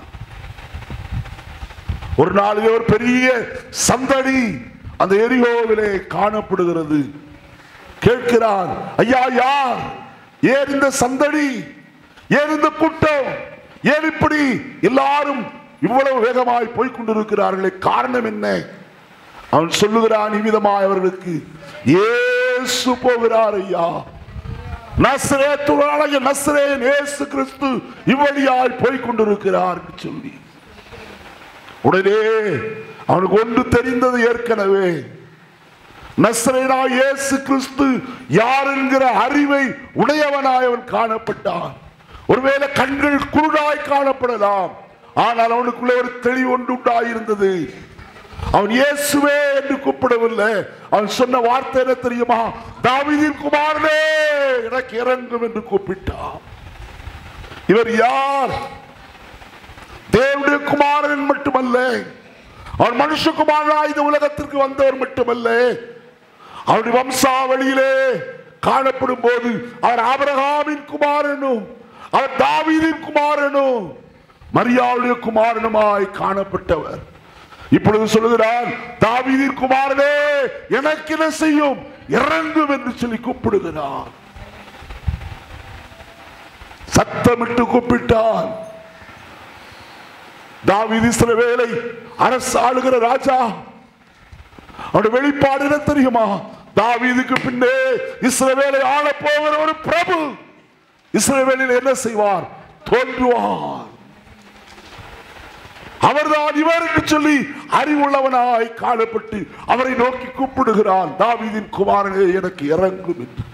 ஒரு நாளிலே ஒரு பெரிய சந்தடி அந்த எரிகோவிலே காணப்படுகிறது கேட்கிறான் ஐயா யார் ஏன் இந்த சந்தடி ஏன் இந்த கூட்டம் ஏன் இப்படி எல்லாரும் இவ்வளவு வேகமாய் போய்க் கொண்டிருக்கிறார்களே காரணம் என்ன அவன் சொல்லுகிறான் இவ்விதமாய் அவர்களுக்கு இயேசு போகிறார் ஐயா நஸ்ரேத்துடைய நஸ்ரேன் இயேசு கிறிஸ்து இவ்வழியாய் போய்க் கொண்டிருக்கிறார் என்று சொல்லி உடனே அவனுக்கு ஒன்று தெரிந்தது ஏற்கனவே நஸ்ரேனா இயேசு கிறிஸ்து யார் என்கிற அறிவை உடையவனாய் அவன் காணப்பட்டான் ஒருவேளை கண்கள் குருடாய் காணப்படலாம் ஆனால் அவனுக்குள்ள ஒரு தெளிவு ஒன்று உண்டாயிருந்தது அவன் இயேசுவே என்று கூப்பிடவில்லை அவன் சொன்ன வார்த்தை என்ன தெரியுமா தாவீதின் குமாரனே எனக்கு இறங்கும் என்று கூப்பிட்டான் இவர் யார் தேவனுடைய குமாரன் மட்டுமல்ல அவர் மனுஷகுமாரனாய் இந்த உலகத்திற்கு வந்தவர் மட்டுமல்ல அவருடைய வம்சாவளியிலே காணப்படும் போது அவர் ஆபிரகாமின் குமாரனும் அவர் தாவீதின் குமாரனும் மரியாளுடைய குமாரனுமாய் காணப்பட்டவர் இப்பொழுது சொல்லுகிறார் தாவீதின் குமாரனே எனக்கு என்ன செய்யும் இறங்கும் என்று சொல்லி கூப்பிடுகிறார் சத்தமிட்டு கூப்பிட்டான் தாவீது இஸ்ரவேலை அரசு ஆளுகிற ராஜா அவருடைய வெளிப்பாடு என்ன தெரியுமா தாவீதுக்கு பின்னே இஸ்ரவேலை ஆள போகிற ஒரு பிரபு இஸ்ரவேலில் என்ன செய்வார் தோன்றுவார் அவர்தான் இவர் என்று சொல்லி அறிவுள்ளவனாய் காணப்பட்டு அவரை நோக்கி கூப்பிடுகிறான் தாவீதின் குமாரனே எனக்கு இறங்கும் என்று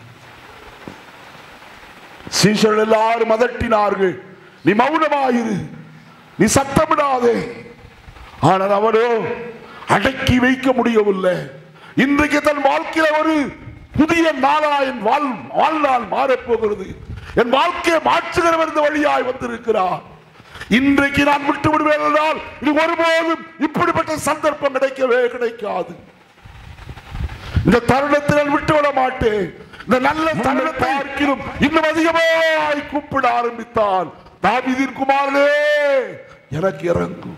சீஷர்கள் எல்லாரும் அதட்டினார்கள் நீ மௌனமாயிரு நீ சத்தமிடாதே ஆனால் அவனோ அடக்கி வைக்க முடியவில்லை இன்றைக்கு தன் வாழ்க்கையில ஒரு புதிய நாளா என் வாழ் வாழ்நாள் மாறப்போகிறது என் வாழ்க்கையை மாற்றுகிறவர் இந்த வழியாய் வந்திருக்கிறார் இன்றைக்கு நான் விட்டு விடுவேன் என்றால் இது ஒருபோதும் இப்படிப்பட்ட சந்தர்ப்பம் கிடைக்கவே கிடைக்காது இந்த தருணத்தை நான் விட்டு விட மாட்டேன் இந்த நல்ல தருணத்தை பார்க்கிலும் இன்னும் அதிகமாய் கூப்பிட ஆரம்பித்தான் தாவீதின் குமாரனே எனக்கு இறங்கும்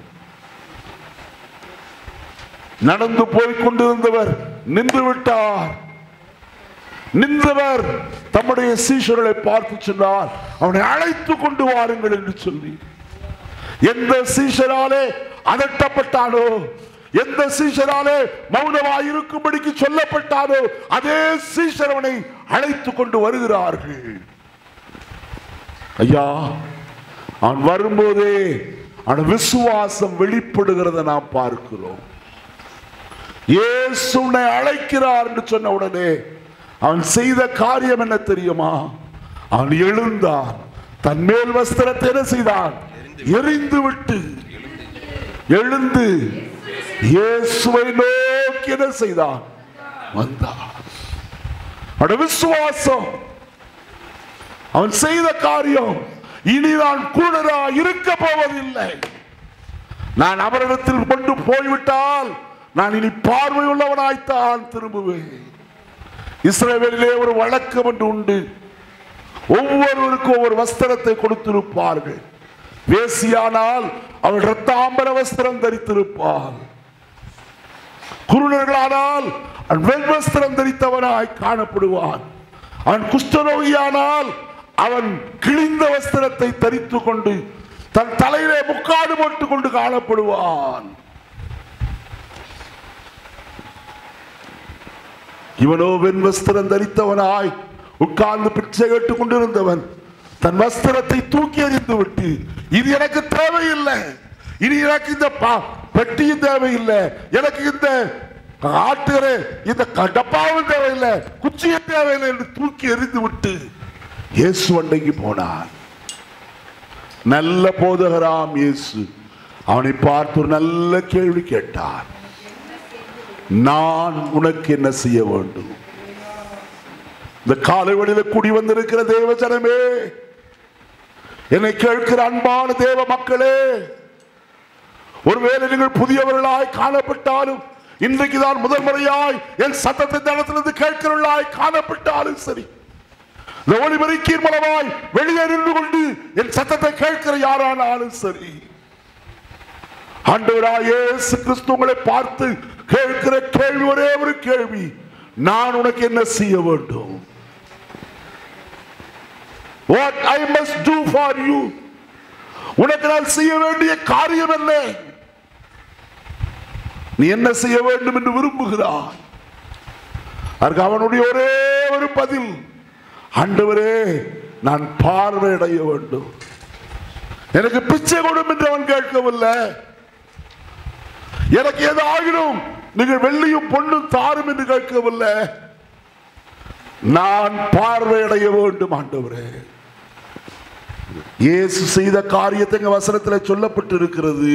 நடந்து போய் கொண்டிருந்தவர் நின்று விட்டார் நின்றவர் தம்முடைய சீஷர்களை பார்த்து சொன்னார் அவனை அழைத்து கொண்டு வாருங்கள் என்று சொல்லி எந்த சீஷராலே அதட்டப்பட்டானோ எந்த சீஷராலே மௌனமாய் இருக்கும்படிக்கு சொல்லப்பட்டானோ அதே சீஷர் அவனை அழைத்து கொண்டு வருகிறார்கள் ஐயா அவன் வரும்போதே அவன் விசுவாசம் வெளிப்படுகிறத நாம் பார்க்கிறோம் இயேசு உன்னை அழைக்கிறார் என்று சொன்ன உடனே அவன் செய்த காரியம் என்ன தெரியுமா அவன் எழுந்தான் தன் மேல் வஸ்திரத்தை என்ன செய்தான் எரிந்து விட்டு எழுந்து இயேசுவை நோக்கி என்ன செய்தான் வந்தான் அவனுடைய விசுவாசம் அவன் செய்த காரியம் இனி நான் குருடரா இருக்க போவதில்லை நான் அவரிடத்தில் கொண்டு போய்விட்டால் நான் இனி பார்வை உள்ளவனாய்த்தான் திரும்புவேன் இஸ்ரேலிலே ஒரு வழக்கம் ஒன்று உண்டு ஒவ்வொருவருக்கும் ஒவ்வொரு வஸ்திரத்தை கொடுத்திருப்பார்கள் வேசியானால் அவள் ரத்தாம்பர வஸ்திரம் தரித்திருப்பாள் குருடர்களானால் அவன் வெண் வஸ்திரம் தரித்தவனாய் காணப்படுவான் அவன் குஷ்டரோகியானால் அவன் கிழிந்த வஸ்திரத்தை தரித்துக் கொண்டு தன் தலையிலே முக்காடு போட்டுக் கொண்டு காணப்படுவான் இவனோ வெண் வஸ்திரம் தரித்தவனாய் உட்கார்ந்து பிச்சை கேட்டுக் கொண்டிருந்தவன் தன் வஸ்திரத்தை தூக்கி எறிந்து விட்டு இது எனக்கு தேவையில்லை இனி எனக்கு இந்த பா- பெட்டியும் தேவையில்லை எனக்கு இந்த ஆட்டுகிறே இந்த க- டப்பாவும் தேவையில்லை குச்சியும் தேவையில்லை என்று தூக்கி எறிந்து விட்டு இயேசு அண்டைக்கு போனான் நல்ல போதகராம் இயேசு அவனை பார்த்து ஒரு நல்ல கேள்வி கேட்டார் நான் உனக்கு என்ன செய்ய வேண்டும் இந்த காலை வழியில கூடி வந்திருக்கிற தேவ ஜனமே என்னை கேட்கிற அன்பான தேவ மக்களே ஒருவேளை நீங்கள் புதியவர்களாய் காணப்பட்டாலும் இன்றைக்கு தான் முதல் முறையாய் என் சத்தத்தை தளத்திலிருந்து கேட்கிறவர்களாய் காணப்பட்டாலும் சரி இந்த ஒளிபெருக்கின் மூலமாய் வெளியே நின்று கொண்டு என் சத்தத்தை கேட்கிற யாரானாலும் சரி ஆண்டவராய் இயேசு கிறிஸ்து உங்களை பார்த்து கேட்கிற கேள்வி ஒரே ஒரு கேள்வி நான் உனக்கு என்ன செய்ய வேண்டும் what i must do for you உனக்கு நான் செய்ய வேண்டிய காரியம் என்ன நீ என்ன செய்ய வேண்டும் என்று விரும்புகிறாய் அதற்கு அவனுடைய ஒரே ஒரு பதில் ஆண்டவரே நான் பார்வையடைய வேண்டும் எனக்கு பிச்சை கொடும் என்று அவன் கேட்கவில்லை எனக்கு ஏதாகிடும் நீங்கள் வெள்ளியும் பொண்ணும் தாரும் என்று கேட்கவில்லை நான் பார்வையடைய வேண்டும் ஆண்டவரே இயேசு செய்த காரியத்தை இங்க வசனத்தில் சொல்லப்பட்டு இருக்கிறது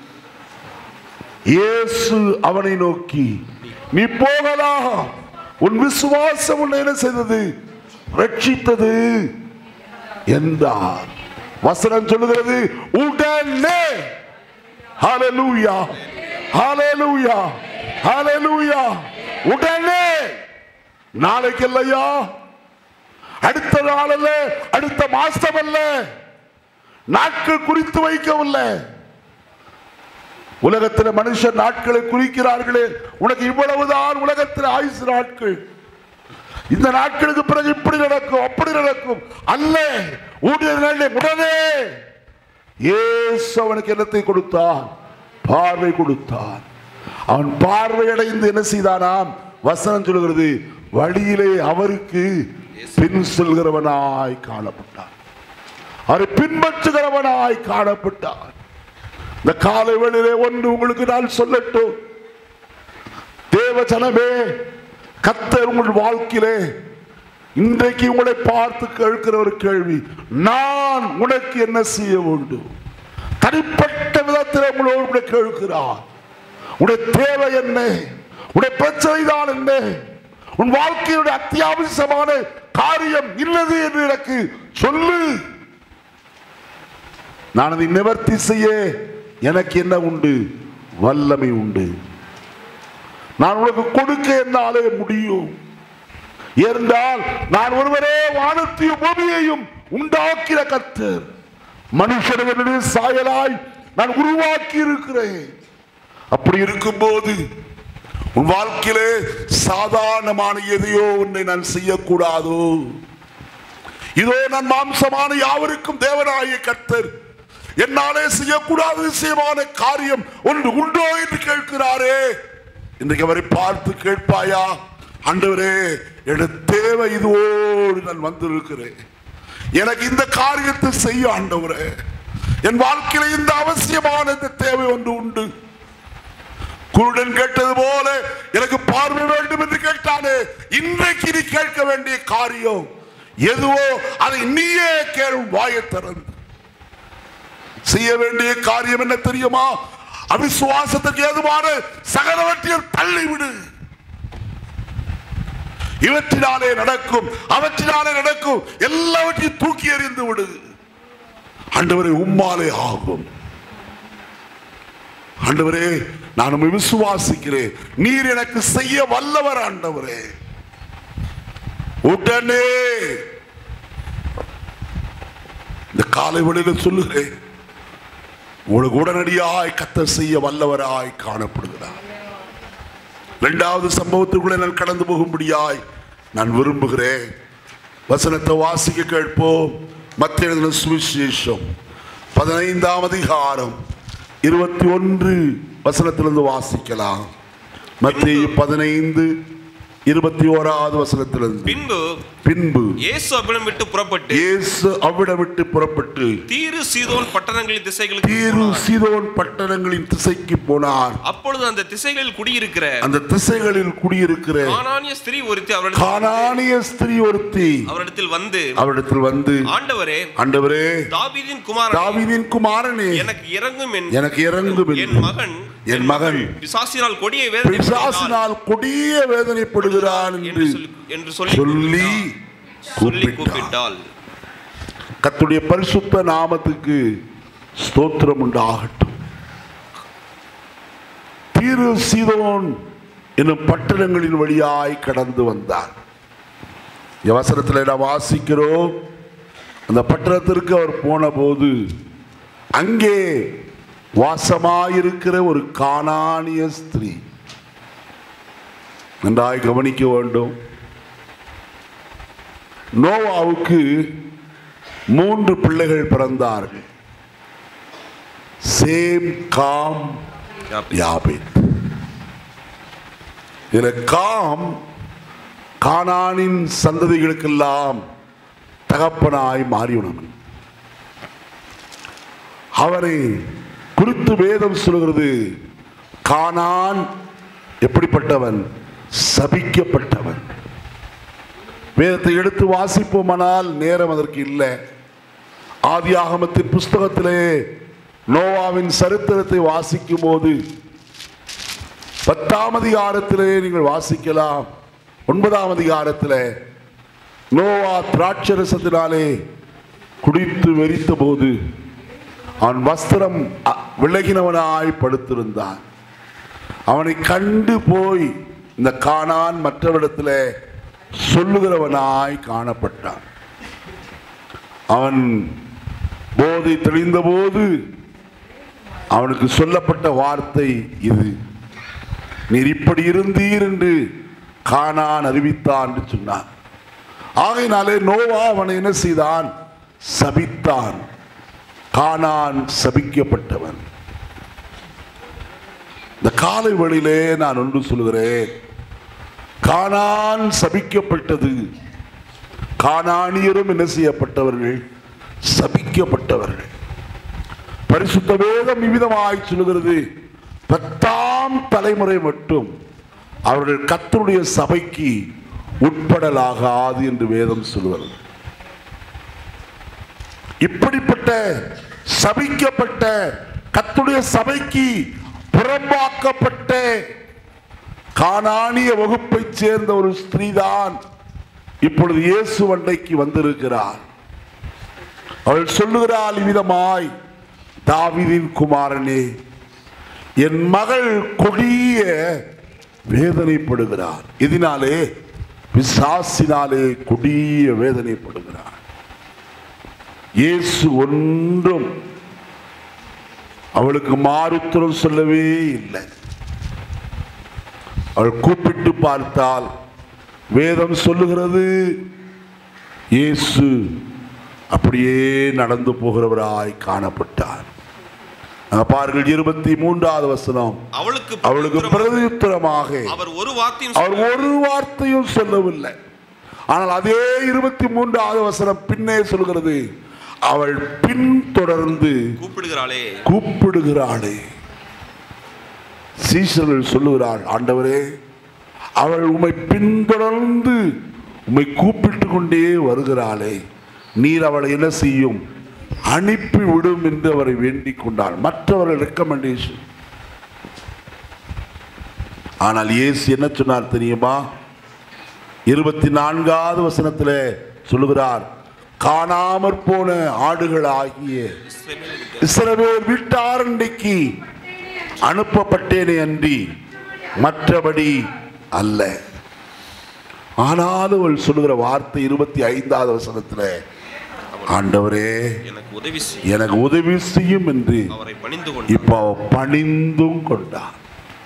இயேசு அவனை நோக்கி நீ போகலாம் உன் விசுவாசம் உன்னை என்ன செய்தது ரட்சித்தது என்றார் வசனம் சொல்லுகிறது உடனே ஹalleluya ஹalleluya ஹalleluya உடனே நாளைக்கு இல்லையா அடுத்த நாள் அல்ல அடுத்த மாசம் அல்ல நாட்கள் குறித்து வைக்கவில்லை உலகத்தில் மனுஷர் நாட்களை குறிக்கிறார்களே உனக்கு இவ்வளவுதான் உலகத்தில் ஆயுசு நாட்கள் இந்த நாட்களுக்கு பிறகு இப்படி நடக்கும் அப்படி நடக்கும் அல்ல ஊழியர் நாளிலே உடனே இயேசு அவனுக்கு என்னத்தை கொடுத்தான் பார்வை கொடுத்தான் அவன் பார்வையடைந்து என்ன செய்தானாம் வசனம் சொல்கிறது வழியிலே அவருக்கு பின் செல்கிறவனாய் காணப்பட்டான் அவரை பின்பற்றுகிறவனாய் காணப்பட்டான் இந்த காலை வேளையிலே ஒன்று உங்களுக்கு நான் சொல்லட்டும் தேவ ஜனமே கத்தர் உங்கள் வாழ்க்கையிலே இன்றைக்கு உங்களை பார்த்து கேட்கிற ஒரு கேள்வி நான் உனக்கு என்ன செய்ய வேண்டும் தனிப்பட்ட விதத்தில் உங்களோடு கூட கேட்கிறார் உடைய தேவை என்ன உடைய பிரச்சனை தான் என்ன உன் வாழ்க்கையுடைய அத்தியாவசியமான காரியம் இல்லது என்று எனக்கு சொல்லு நான் அதை நிவர்த்தி செய்ய எனக்கு என்ன உண்டு வல்லமை உண்டு நான் உனக்கு கொடுக்க என்னாலே முடியும் ஏனென்றால் நான் ஒருவரே வானத்தையும் பூமியையும் உண்டாக்கிற கர்த்தர் மனுஷனுடைய சாயலாய் நான் உருவாக்கி இருக்கிறேன் அப்படி இருக்கும்போது உன் வாழ்க்கையிலே சாதாரணமான எதையோ ஒன்றை நான் செய்யக்கூடாதோ இதோ நான் மாம்சமான யாவருக்கும் தேவனாய கர்த்தர் என்னாலே செய்யக்கூடாத விஷயமான காரியம் ஒன்று உண்டோ என்று கேட்கிறாரே இன்றைக்கு அவரை பார்த்து கேட்பாயா ஆண்டவரே என் தேவை இதுவோடு நான் வந்திருக்கிறேன் எனக்கு இந்த காரியத்தை செய்ய ஆண்டவரே என் வாழ்க்கையில இந்த அவசியமான இந்த தேவை ஒன்று உண்டு குருடன் கேட்டது போல எனக்கு பார்வை வேண்டும் என்று கேட்டானே இன்றைக்கு நீ கேட்க வேண்டிய காரியம் எதுவோ அதை நீயே கேள் வாயை திறந்து செய்ய வேண்டிய காரியம் என்ன தெரியுமா அவிசுவாசத்துக்கு ஏதுவான சகலவற்றையும் தள்ளிவிடு இவற்றினாலே நடக்கும் அவற்றினாலே நடக்கும் எல்லாவற்றையும் தூக்கி எறிந்து விடு ஆண்டவரே உம்மாலே ஆகும் ஆண்டவரே நான் உம்மை விசுவாசிக்கிறேன் நீர் எனக்கு செய்ய வல்லவர் ஆண்டவரே உடனே இந்த காலை வழியில் சொல்லுகிறேன் உங்களுக்கு உடனடியாய் கத்த செய்ய வல்லவராய் காணப்படுகிறார் இரண்டாவது சம்பவத்துக்குள்ளே நான் கடந்து போகும்படியாய் நான் விரும்புகிறேன் வசனத்தை வாசிக்க கேட்போம் மத்திய சுவிசேஷம் பதினைந்தாம் அதிகாரம் இருபத்தி ஒன்று வசனத்திலிருந்து வாசிக்கலாம் மத்திய பதினைந்து இருபத்தி ஓராவது வசனத்திலிருந்து பின்பு பின்பு இயேசு அவ்விடம் விட்டு புறப்பட்டு இயேசு அவ்விடம் விட்டு புறப்பட்டு தீரு சீதோன் பட்டணங்களின் திசைகளுக்கு தீரு போனார். சீதோன் பட்டணங்களின் திசைக்கு போனார் அப்பொழுது அந்த திசைகளில் குடியிருக்கிற அந்த திசைகளில் குடியிருக்கிற கானானிய ஸ்திரீ ஒருத்தி அவரிடத்தில் கானானிய ஸ்திரீ ஒருத்தி அவரிடத்தில் வந்து அவரிடத்தில் வந்து ஆண்டவரே ஆண்டவரே தாவீதின் குமாரன் தாவீதின் குமாரனே எனக்கு இறங்கும் என் எனக்கு இறங்கும் என் என்று மகன் என் மகன் பிசாசினால் கொடிய வேதனை பிசாசினால் கொடிய வேதனைப்படுகிறான் என்று என்று சொல்லி என்று சொல்லி சொல்லி சொல்லி கூப்பிட்டார் கூப்பிட்டாள் கர்த்தருடைய பரிசுத்த நாமத்துக்கு ஸ்தோத்திரம் உண்டாகட்டும் தீரு சீதோன் என்னும் பட்டணங்களின் வழியாய் கடந்து வந்தார் அவசரத்தில் நாம் வாசிக்கிறோம் அந்த பட்டணத்திற்கு அவர் போன போது அங்கே வாசமாயிருக்கிற ஒரு கானானிய ஸ்திரீ நன்றாய் கவனிக்க வேண்டும் நோவாவுக்கு மூன்று பிள்ளைகள் பிறந்தார்கள் சேம் காம் யாபேத் இதுல காம் கானானின் சந்ததிகளுக்கெல்லாம் தகப்பனாய் மாறியுள்ளவன் அவனை குறித்து வேதம் சொல்கிறது கானான் எப்படிப்பட்டவன் சபிக்கப்பட்டவன் வேதத்தை எடுத்து வாசிப்போமானால் நேரம் அதற்கு இல்லை ஆதியாகமத்தின் புஸ்தகத்திலே நோவாவின் சரித்திரத்தை வாசிக்கும் போது பத்தாம் அதிகாரத்திலே நீங்கள் வாசிக்கலாம் ஒன்பதாம் அதிகாரத்திலே நோவா திராட்சரசத்தினாலே குடித்து வெறித்த போது அவன் வஸ்திரம் அ- விலகினவனாய் படுத்திருந்தான் அவனை கண்டு போய் இந்த கானான் மற்றவிடத்தில் சொல்லுகிறவனாய் காணப்பட்டான் அவன் போதை தெளிந்த போது அவனுக்கு சொல்லப்பட்ட வார்த்தை இது நீர் இப்படி இருந்தீர் என்று கானான் அறிவித்தான் என்று சொன்னான் ஆகையினாலே நோவா அவனை என்ன செய்தான் சபித்தான் கானான் சபிக்கப்பட்டவன் இந்த காலை வழியிலே நான் ஒன்று சொல்கிறேன் கானான் சபிக்கப்பட்டது கானானியரும் என்ன செய்யப்பட்டவர்கள் சபிக்கப்பட்டவர்கள் பரிசுத்த வேதம் இவ்விதமாய் சொல்லுகிறது பத்தாம் தலைமுறை மட்டும் அவர்கள் கத்தருடைய சபைக்கு உட்படலாகாது என்று வேதம் சொல்லுகிறது இப்படிப்பட்ட சபிக்கப்பட்ட கத்துடைய சபைக்கு புறம்பாக்கப்பட்ட கானானிய வகுப்பைச் சேர்ந்த ஒரு ஸ்திரீதான் இப்பொழுது இயேசு வண்டைக்கு வந்திருக்கிறார் அவள் சொல்லுகிறாள் இவ்விதமாய் தாவீதின் குமாரனே என் மகள் கொடிய வேதனைப்படுகிறார் இதனாலே பிசாசினாலே கொடிய வேதனைப்படுகிறார் இயேசு ஒன்றும் அவளுக்கு மாறுத்திரம் சொல்லவே இல்லை அவள் கூப்பிட்டு பார்த்தால் வேதம் சொல்லுகிறது இயேசு அப்படியே நடந்து போகிறவராய் காணப்பட்டார் அங்க பாருங்கள் இருபத்தி மூன்றாவது வசனம் அவளுக்கு அவளுக்கு பிரதியுத்தரமாக அவர் ஒரு வார்த்தையும் அவர் ஒரு வார்த்தையும் சொல்லவில்லை ஆனால் அதே இருபத்தி மூன்றாவது வசனம் பின்னே சொல்கிறது அவள் பின்தொடர்ந்து கூப்பிடுகிறாளே கூப்பிடுகிறாளே சீசர்கள் சொல்லுகிறாள் ஆண்டவரே அவள் உம்மை பின்தொடர்ந்து உம்மை கூப்பிட்டு கொண்டே வருகிறாளே நீர் அவளை என்ன செய்யும் அனுப்பி விடும் என்று அவரை வேண்டிக் கொண்டாள் மற்றவர்கள் ரெக்கமெண்டேஷன் ஆனால் இயேசு என்ன சொன்னார் தெரியுமா இருபத்தி நான்காவது வசனத்தில் சொல்லுகிறார் காணாமற் போன ஆடுகள் ஆகிய இஸ்ரவேல் வீட்டார் இன்றைக்கு அனுப்பப்பட்டேனே அன்றி மற்றபடி அல்ல ஆனாலும் அவள் சொல்லுகிற வார்த்தை இருபத்தி ஐந்தாவது வசனத்தில் ஆண்டவரே எனக்கு உதவி செய் எனக்கு உதவி செய்யும் என்று அவரை பணிந்து கொண்டு இப்போ அவ பணிந்தும் கொண்டார்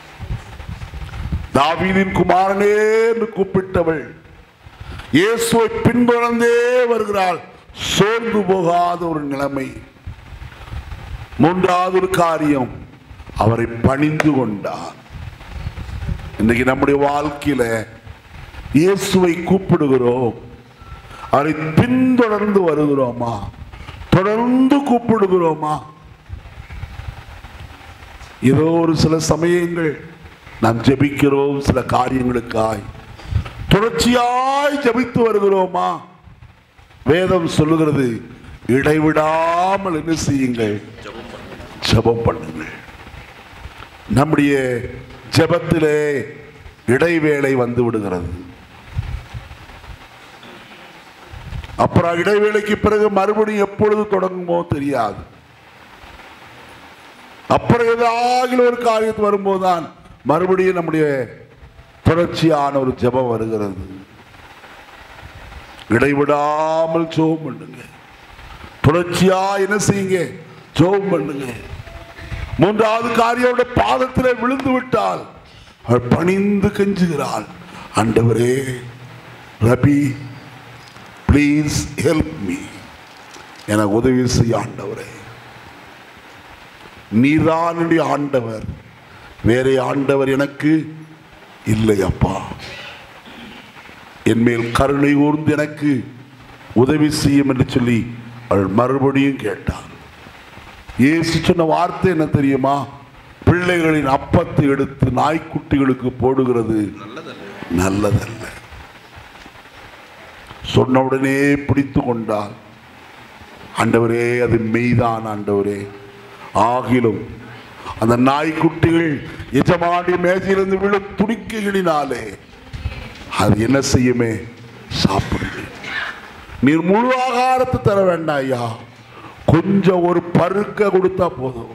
தாவீதின் குமாரனே என்று கூப்பிட்டவள் இயேசுவை பின்தொடர்ந்தே வருகிறாள் சோர்ந்து போகாத ஒரு நிலைமை மூன்றாவது ஒரு காரியம் அவரை பணிந்து கொண்டார் இன்னைக்கு நம்முடைய வாழ்க்கையில இயேசுவை கூப்பிடுகிறோம் அவரை பின்தொடர்ந்து வருகிறோமா தொடர்ந்து கூப்பிடுகிறோமா ஏதோ ஒரு சில சமயங்கள் நாம் ஜெபிக்கிறோம் சில காரியங்களுக்காய் தொடர்ச்சியாய் ஜெபித்து வருகிறோமா வேதம் சொல்லுகிறது இடைவிடாமல் என்ன செய்யுங்கள் ஜெபம் பண்ணு. ஜெபம் பண்ணுங்கள் நம்முடைய ஜெபத்திலே இடைவேளை வந்து விடுகிறது அப்புறம் இடைவேளைக்கு பிறகு மறுபடியும் எப்பொழுது தொடங்குமோ தெரியாது அப்புறம் ஏதாவது ஒரு காரியத்து வரும்போதுதான் மறுபடியும் நம்முடைய தொடர்ச்சியான ஒரு ஜெபம் வருகிறது இடைவிடாமல் ஜோம் பண்ணுங்க தொடர்ச்சியா என்ன செய்யுங்க ஜோம் பண்ணுங்க மூன்றாவது காரியம் அவருடைய பாதத்திலே விழுந்து விட்டால் அவள் பணிந்து கெஞ்சுகிறாள் ஆண்டவரே ரபி ப்ளீஸ் ஹெல்ப் மீ எனக்கு உதவி செய்ய ஆண்டவரே நீதான் என்னுடைய ஆண்டவர் வேறே ஆண்டவர் எனக்கு இல்லை அப்பா என் மேல் கருணை கூர்ந்து எனக்கு உதவி செய்யும் என்று சொல்லி அவள் மறுபடியும் கேட்டாள் இயேசு சொன்ன வார்த்தை என்ன தெரியுமா பிள்ளைகளின் அப்பத்தை எடுத்து நாய்க்குட்டிகளுக்கு போடுகிறது நல்லதல்ல நல்லதல்ல சொன்ன உடனே பிடித்து கொண்டால் ஆண்டவரே அது மெய்தான் ஆண்டவரே ஆகிலும் அந்த நாய்க்குட்டிகள் எஜமானி மேஜையிலிருந்து விழும் துணிக்கைகளினாலே அது என்ன செய்யுமே சாப்பிடுது நீர் முழு ஆகாரத்தை தர வேண்டாம் ஐயா கொஞ்சம் ஒரு பருக்க கொடுத்தா போதும்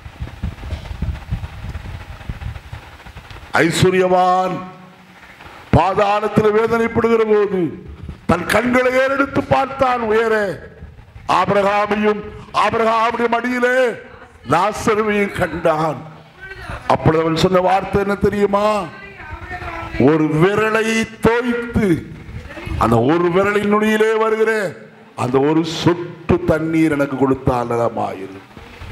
ஐஸ்வர்யவான் பாதாளத்தில் வேதனைப்படுகிற போது தன் கண்களை ஏறெடுத்து பார்த்தான் உயர ஆபிரகாமையும் ஆபிரகாமுடைய மடியிலே லாசருவையும் கண்டான் அப்பொழுது அவன் சொன்ன வார்த்தை என்ன தெரியுமா ஒரு விரலை தோய்த்து அந்த ஒரு விரலின் நுனியிலே வருகிற அந்த ஒரு சொட்டு தண்ணீர் எனக்கு கொடுத்தால் நலமாயிரும்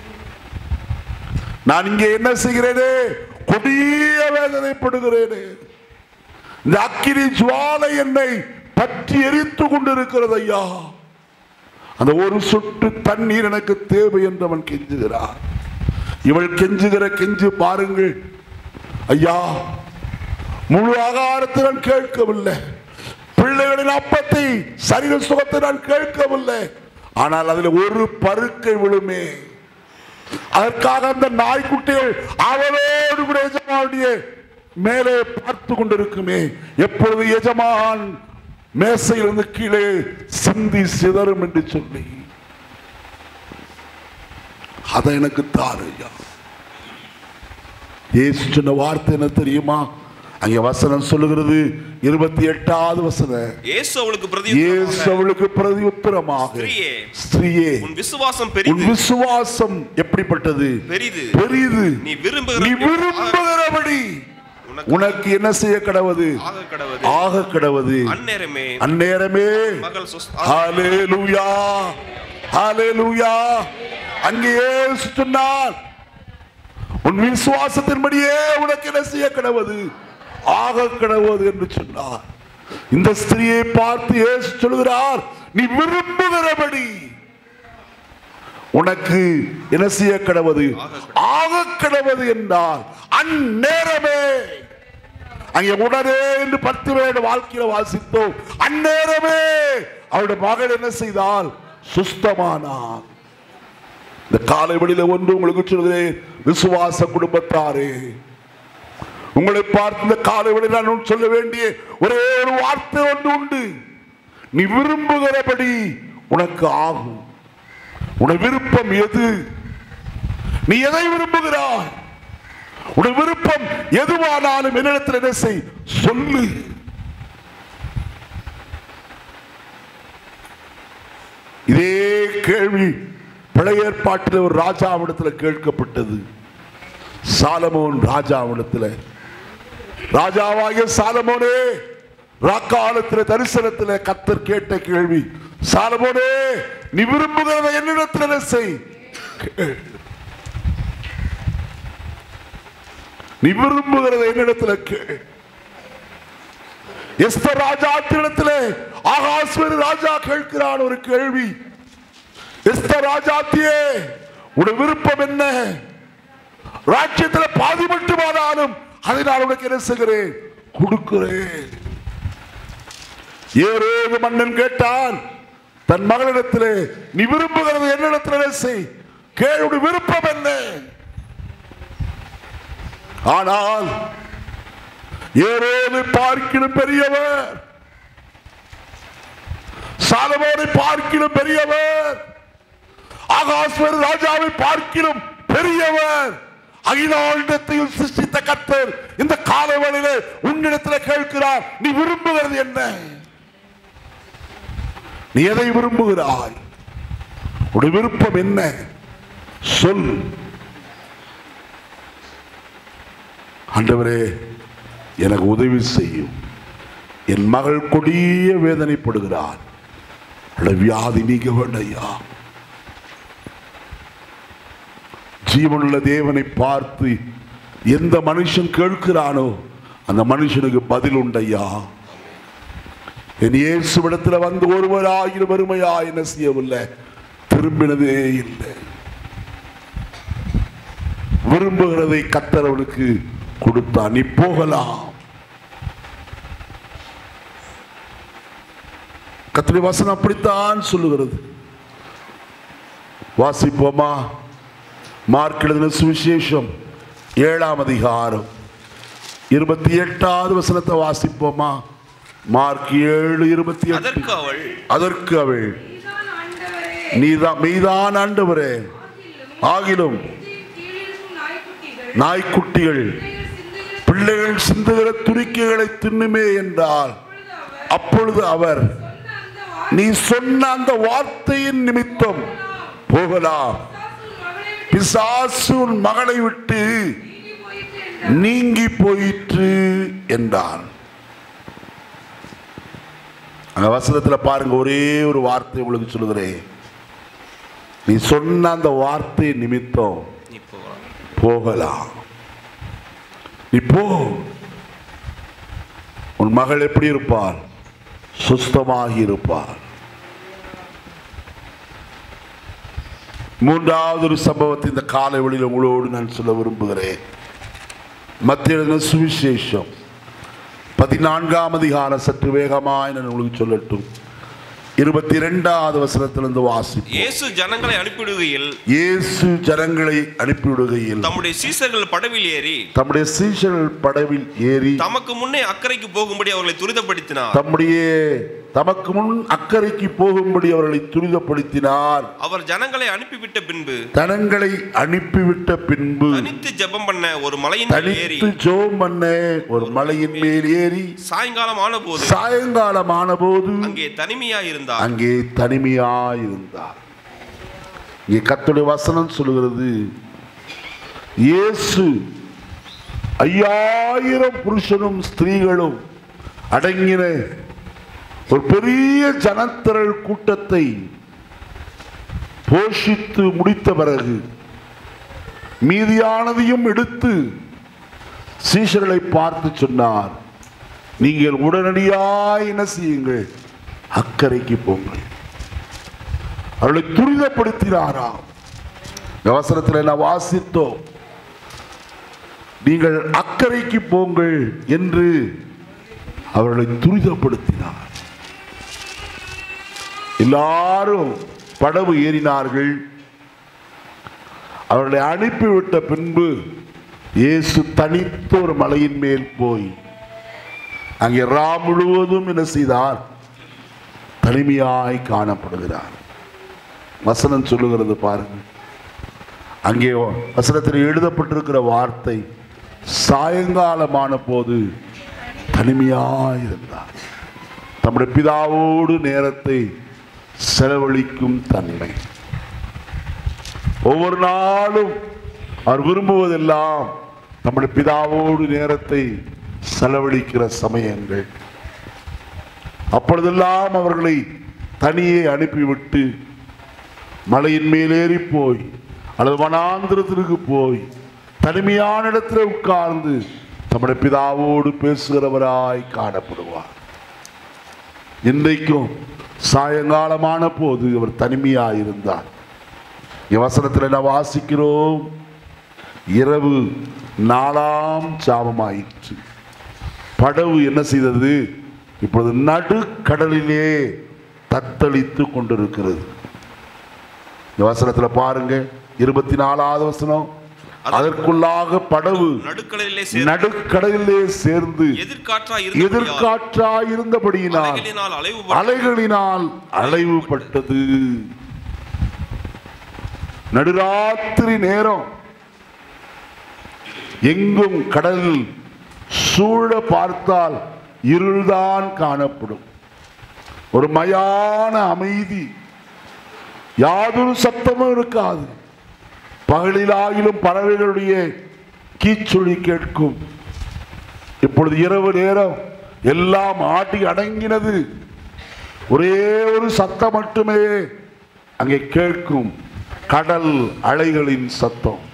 நான் இங்கே என்ன செய்கிறேனே கொடிய வேதனைப்படுகிறேனே இந்த அக்கினி ஜுவாலை என்னை பற்றி எரித்து கொண்டிருக்கிறது ஐயா அந்த ஒரு சொட்டு தண்ணீர் எனக்கு தேவை என்று அவன் கெஞ்சுகிறான் இவள் கெஞ்சுகிற கெஞ்சு பாருங்கள் ஐயா முழு ஆகாரத்தை நான் கேட்கவில்லை பிள்ளைகளின் அப்பத்தை சரீர சுகத்தை நான் கேட்கவில்லை ஆனால் அதில் ஒரு பருக்கை விழுமே அதற்காக அந்த நாய்க்குட்டிகள் அவளோடு கூட எஜமானுடைய மேலே பார்த்து கொண்டிருக்குமே எப்பொழுது எஜமான் மேசையிலிருந்து கீழே சிந்தி சிதறும் என்று சொல்லி அதை எனக்கு தாரு ஐயா இயேசு சொன்ன வார்த்தை என்ன தெரியுமா அங்கே வசனம் சொல்லுகிறது இருபத்தி எட்டாவது வசனம் இயேசு அவளுக்கு இயேசு பிரதி அவளுக்கு பிரதி உத்தரமாக ஸ்திரீயே, ஸ்திரீயே உன் விசுவாசம் உன் பெரிது விசுவாசம் எப்படிப்பட்டது பெரிது பெரிது நீ விரும்புகிற நீ விரும்புகிறபடி உனக்கு உனக்கு என்ன செய்ய கடவுது ஆக கடவுது ஆக கடவுது அந்நேரமே அந்நேரமே மகள் சுஸ்- ஹalleluya ஹalleluya அங்கே இயேசு சொன்னார் உன் விசுவாசத்தின்படியே உனக்கு என்ன செய்ய கடவுது ஆக கடவுது என்று சொன்னார் இந்த ஸ்திரியை பார்த்து இயேசு சொல்கிறார் நீ விரும்புகிறபடி உனக்கு என்ன செய்ய கடவுது ஆக கடவுது என்றால் அந்நேரமே அங்கே உடனே என்று பத்து பேருடைய வாழ்க்கையில வாசித்தோம் அந்நேரமே அவருடைய மகள் என்ன செய்தால் சுஸ்தமானார் இந்த காலை வெளியில ஒன்று உங்களுக்கு சொல்கிறேன் விசுவாச குடும்பத்தாரே உங்களை பார்த்து இந்த காலைவழி நான் சொல்ல வேண்டிய ஒரே ஒரு வார்த்தை ஒன்று உண்டு நீ விரும்புகிறபடி உனக்கு ஆகும் உன விருப்பம் எது நீ எதை விரும்புகிறாய் உன் விருப்பம் எதுவானாலும் என்னிடத்தில் என்ன செய் சொல்லு இதே கேள்வி பழைய ஏற்பாட்டில் ஒரு ராஜாவிடத்தில் கேட்கப்பட்டது சாலமோன் ராஜாவிடத்தில் ராஜாவாகிய சாலமோனே ராக்காலத்தில் தரிசனத்தில் கத்தர் கேட்ட கேள்வி சாலமோனே நீ விரும்புகிறத என்னிடத்தில் என்ன செய் கேள். நீ விரும்புகிறத என்னிடத்துல கேள் எஸ்தர் ராஜாத்திரிடத்திலே ஆகாஸ்வரி ராஜா கேட்கிறான் ஒரு கேள்வி எஸ்தர் ராஜாத்தியே உடைய விருப்பம் என்ன ராஜ்யத்தில் பாதி மட்டுமானாலும் அதை நான் உனக்கு என்ன செய்கிறேன் கொடுக்கிறேன் ஏறோது மன்னன் கேட்டான் தன் மகளிடத்திலே நீ விரும்புகிறது என்னிடத்தில் என்ன செய் கேளுடைய விருப்பம் என்ன ஆனால் ஏரோது பார்க்கிலும் பெரியவர் சாலமோனை பார்க்கிலும் பெரியவர் ஆகாஸ்வர ராஜாவை பார்க்கிலும் பெரியவர் அகிலாண்டத்தையும் சிருஷ்டித்த கர்த்தர் இந்த காலவழியிலே உன்னிடத்தில் கேட்கிறார் நீ விரும்புகிறது என்ன நீ எதை விரும்புகிறாய் உடைய விருப்பம் என்ன சொல் ஆண்டவரே எனக்கு உதவி செய்யும் என் மகள் கொடிய வேதனைப்படுகிறாள் அவளை வியாதி நீங்க வேண்டையா ஜீவனுள்ள தேவனை பார்த்து எந்த மனுஷன் கேட்கிறானோ அந்த மனுஷனுக்கு பதில் உண்டையா என் இயேசுவிடத்துல வந்து ஒருவராயிரம் வறுமையா என்ன செய்யவில்லை திரும்பினதே இல்லை விரும்புகிறதை கத்தரவனுக்கு கொடுத்தான் நீ போகலாம் கத்திரி வசனம் அப்படித்தான் சொல்லுகிறது வாசிப்போமா மார்க் எழுதின சுவிசேஷம் ஏழாம் அதிகாரம் இருபத்தி எட்டாவது வசனத்தை வாசிப்போமா மார்க் ஏழு இருபத்தி எட்டு அதற்கு அவள் அதற்கு அவள் நீதான் ஆண்டவரே நீதான் மெய்தான் ஆண்டவரே ஆகிலும் கீழிருக்கும் நாய்க்குட்டிகள் நாய்க்குட்டிகள் பிள்ளைகள் சிந்துகிற பிள்ளைகள் சிந்துகிற துணிக்கைகளை தின்னுமே என்றால் அப்பொழுது அவர் அப்பொழுது அவர் சொன்ன அந்த நீ சொன்ன அந்த வார்த்தையின் நிமித்தம் போகலாம் பிசாசு உன் மகளை விட்டு பிசாசு உன் மகளை விட்டு நீங்கி போயிற்று நீங்கி என்றார். போயிற்று என்றான் அந்த வசனத்துல பாருங்க ஒரே ஒரு வார்த்தை உங்களுக்கு சொல்லுகிறேன் நீ சொன்ன அந்த வார்த்தை நிமித்தம் நீ போகலாம் போகலாம் நீ போ உன் மகள் எப்படி இருப்பாள் சுஸ்தமாகி இருப்பாள் மூன்றாவது ஒரு சம்பவத்தை இந்த காலை வழியில் உங்களோடு நான் சொல்ல விரும்புகிறேன் மத்திய சுவிசேஷம் பதினான்காம் அதிகாரம் சற்று வேகமாய் நான் உங்களுக்கு சொல்லட்டும் இருபத்தி இரண்டாவது வசனத்திலிருந்து வாசிப்போம் இயேசு ஜனங்களை அனுப்பிவிடுகையில் இயேசு ஜனங்களை அனுப்பிவிடுகையில் தம்முடைய சீசர்கள் படவில் ஏறி தம்முடைய சீஷர்கள் படவில் ஏறி தமக்கு முன்னே அக்கறைக்கு போகும்படி அவர்களை துரிதப்படுத்தினார் தம்முடைய தமக்கு முன் அக்கறைக்கு போகும்படி அவர்களை துரிதப்படுத்தினார் அவர் ஜனங்களை அனுப்பிவிட்ட பின்பு தனங்களை அனுப்பிவிட்ட பின்பு தனித்து ஜெபம் பண்ண ஒரு மலையின் மேல் ஏறி தனித்து ஜோம் பண்ண ஒரு மலையின் மேல் ஏறி சாயங்காலம் ஆனபோது சாயங்காலமான போது அங்கே தனிமையாய் இருந்தார் அங்கே தனிமையாயிருந்தார் இங்கே கர்த்தருடைய வசனம் சொல்லுகிறது இயேசு ஐயாயிரம் புருஷனும் ஸ்திரீகளும் அடங்கின ஒரு பெரிய ஜனத்திரள் கூட்டத்தை போஷித்து முடித்த பிறகு மீதியானதையும் எடுத்து சீஷர்களை பார்த்து சொன்னார் நீங்கள் உடனடியாய் என்ன செய்யுங்கள் அக்கறைக்கு போங்கள் அவர்களை துரிதப்படுத்தினாராம் இந்த அவசரத்தில் நான் வாசித்தோம் நீங்கள் அக்கறைக்கு போங்கள் என்று அவர்களை துரிதப்படுத்தினார் எல்லாரும் படவு ஏறினார்கள் அவர்களை அனுப்பிவிட்ட பின்பு இயேசு தனித்த ஒரு மலையின் மேல் போய் அங்கே ரா முழுவதும் என்ன செய்தார் தனிமையாய் காணப்படுகிறார் வசனம் சொல்லுகிறது பாருங்க அங்கே வசனத்தில் எழுதப்பட்டிருக்கிற வார்த்தை சாயங்காலமான போது தனிமையாய் இருந்தார் தம்முடைய பிதாவோடு நேரத்தை செலவழிக்கும் தன்மை ஒவ்வொரு நாளும் அவர் விரும்புவதெல்லாம் நம்முடைய பிதாவோடு நேரத்தை செலவழிக்கிற சமயங்கள் அப்பொழுதெல்லாம் அவர்களை தனியே அனுப்பிவிட்டு மலையின் மேலேறி போய் அல்லது வனாந்திரத்திற்கு போய் தனிமையான இடத்துல உட்கார்ந்து நம்முடைய பிதாவோடு பேசுகிறவராய் காணப்படுவார் இன்றைக்கும் சாயங்காலமான போது அவர் தனிமையாயிருந்தார் இங்க வசனத்தில் என்ன வாசிக்கிறோம் இரவு நாலாம் சாபமாயிற்று படவு என்ன செய்தது இப்பொழுது நடுக்கடலிலே தத்தளித்து கொண்டிருக்கிறது இந்த வசனத்துல பாருங்க இருபத்தி நாலாவது வசனம் அதற்குள்ளாக படவு நடுக்கடலிலே சேர்ந்து நடுக்கடலிலே சேர்ந்து எதிர்காற்றா எதிர்காற்றாய் இருந்தபடியினால் அலைகளினால் அலைவு அலைகளினால் அலைவுபட்டது நடுராத்திரி நேரம் எங்கும் கடல் சூழ பார்த்தால் இருள்தான் காணப்படும் ஒரு மயான அமைதி யாதொரு சத்தமும் இருக்காது பகலிலாகிலும் பறவைகளுடைய கீச்சொலி கேட்கும் இப்பொழுது இரவு நேரம் எல்லாம் ஆட்டி அடங்கினது ஒரே ஒரு சத்தம் மட்டுமே அங்கே கேட்கும் கடல் அலைகளின் சத்தம்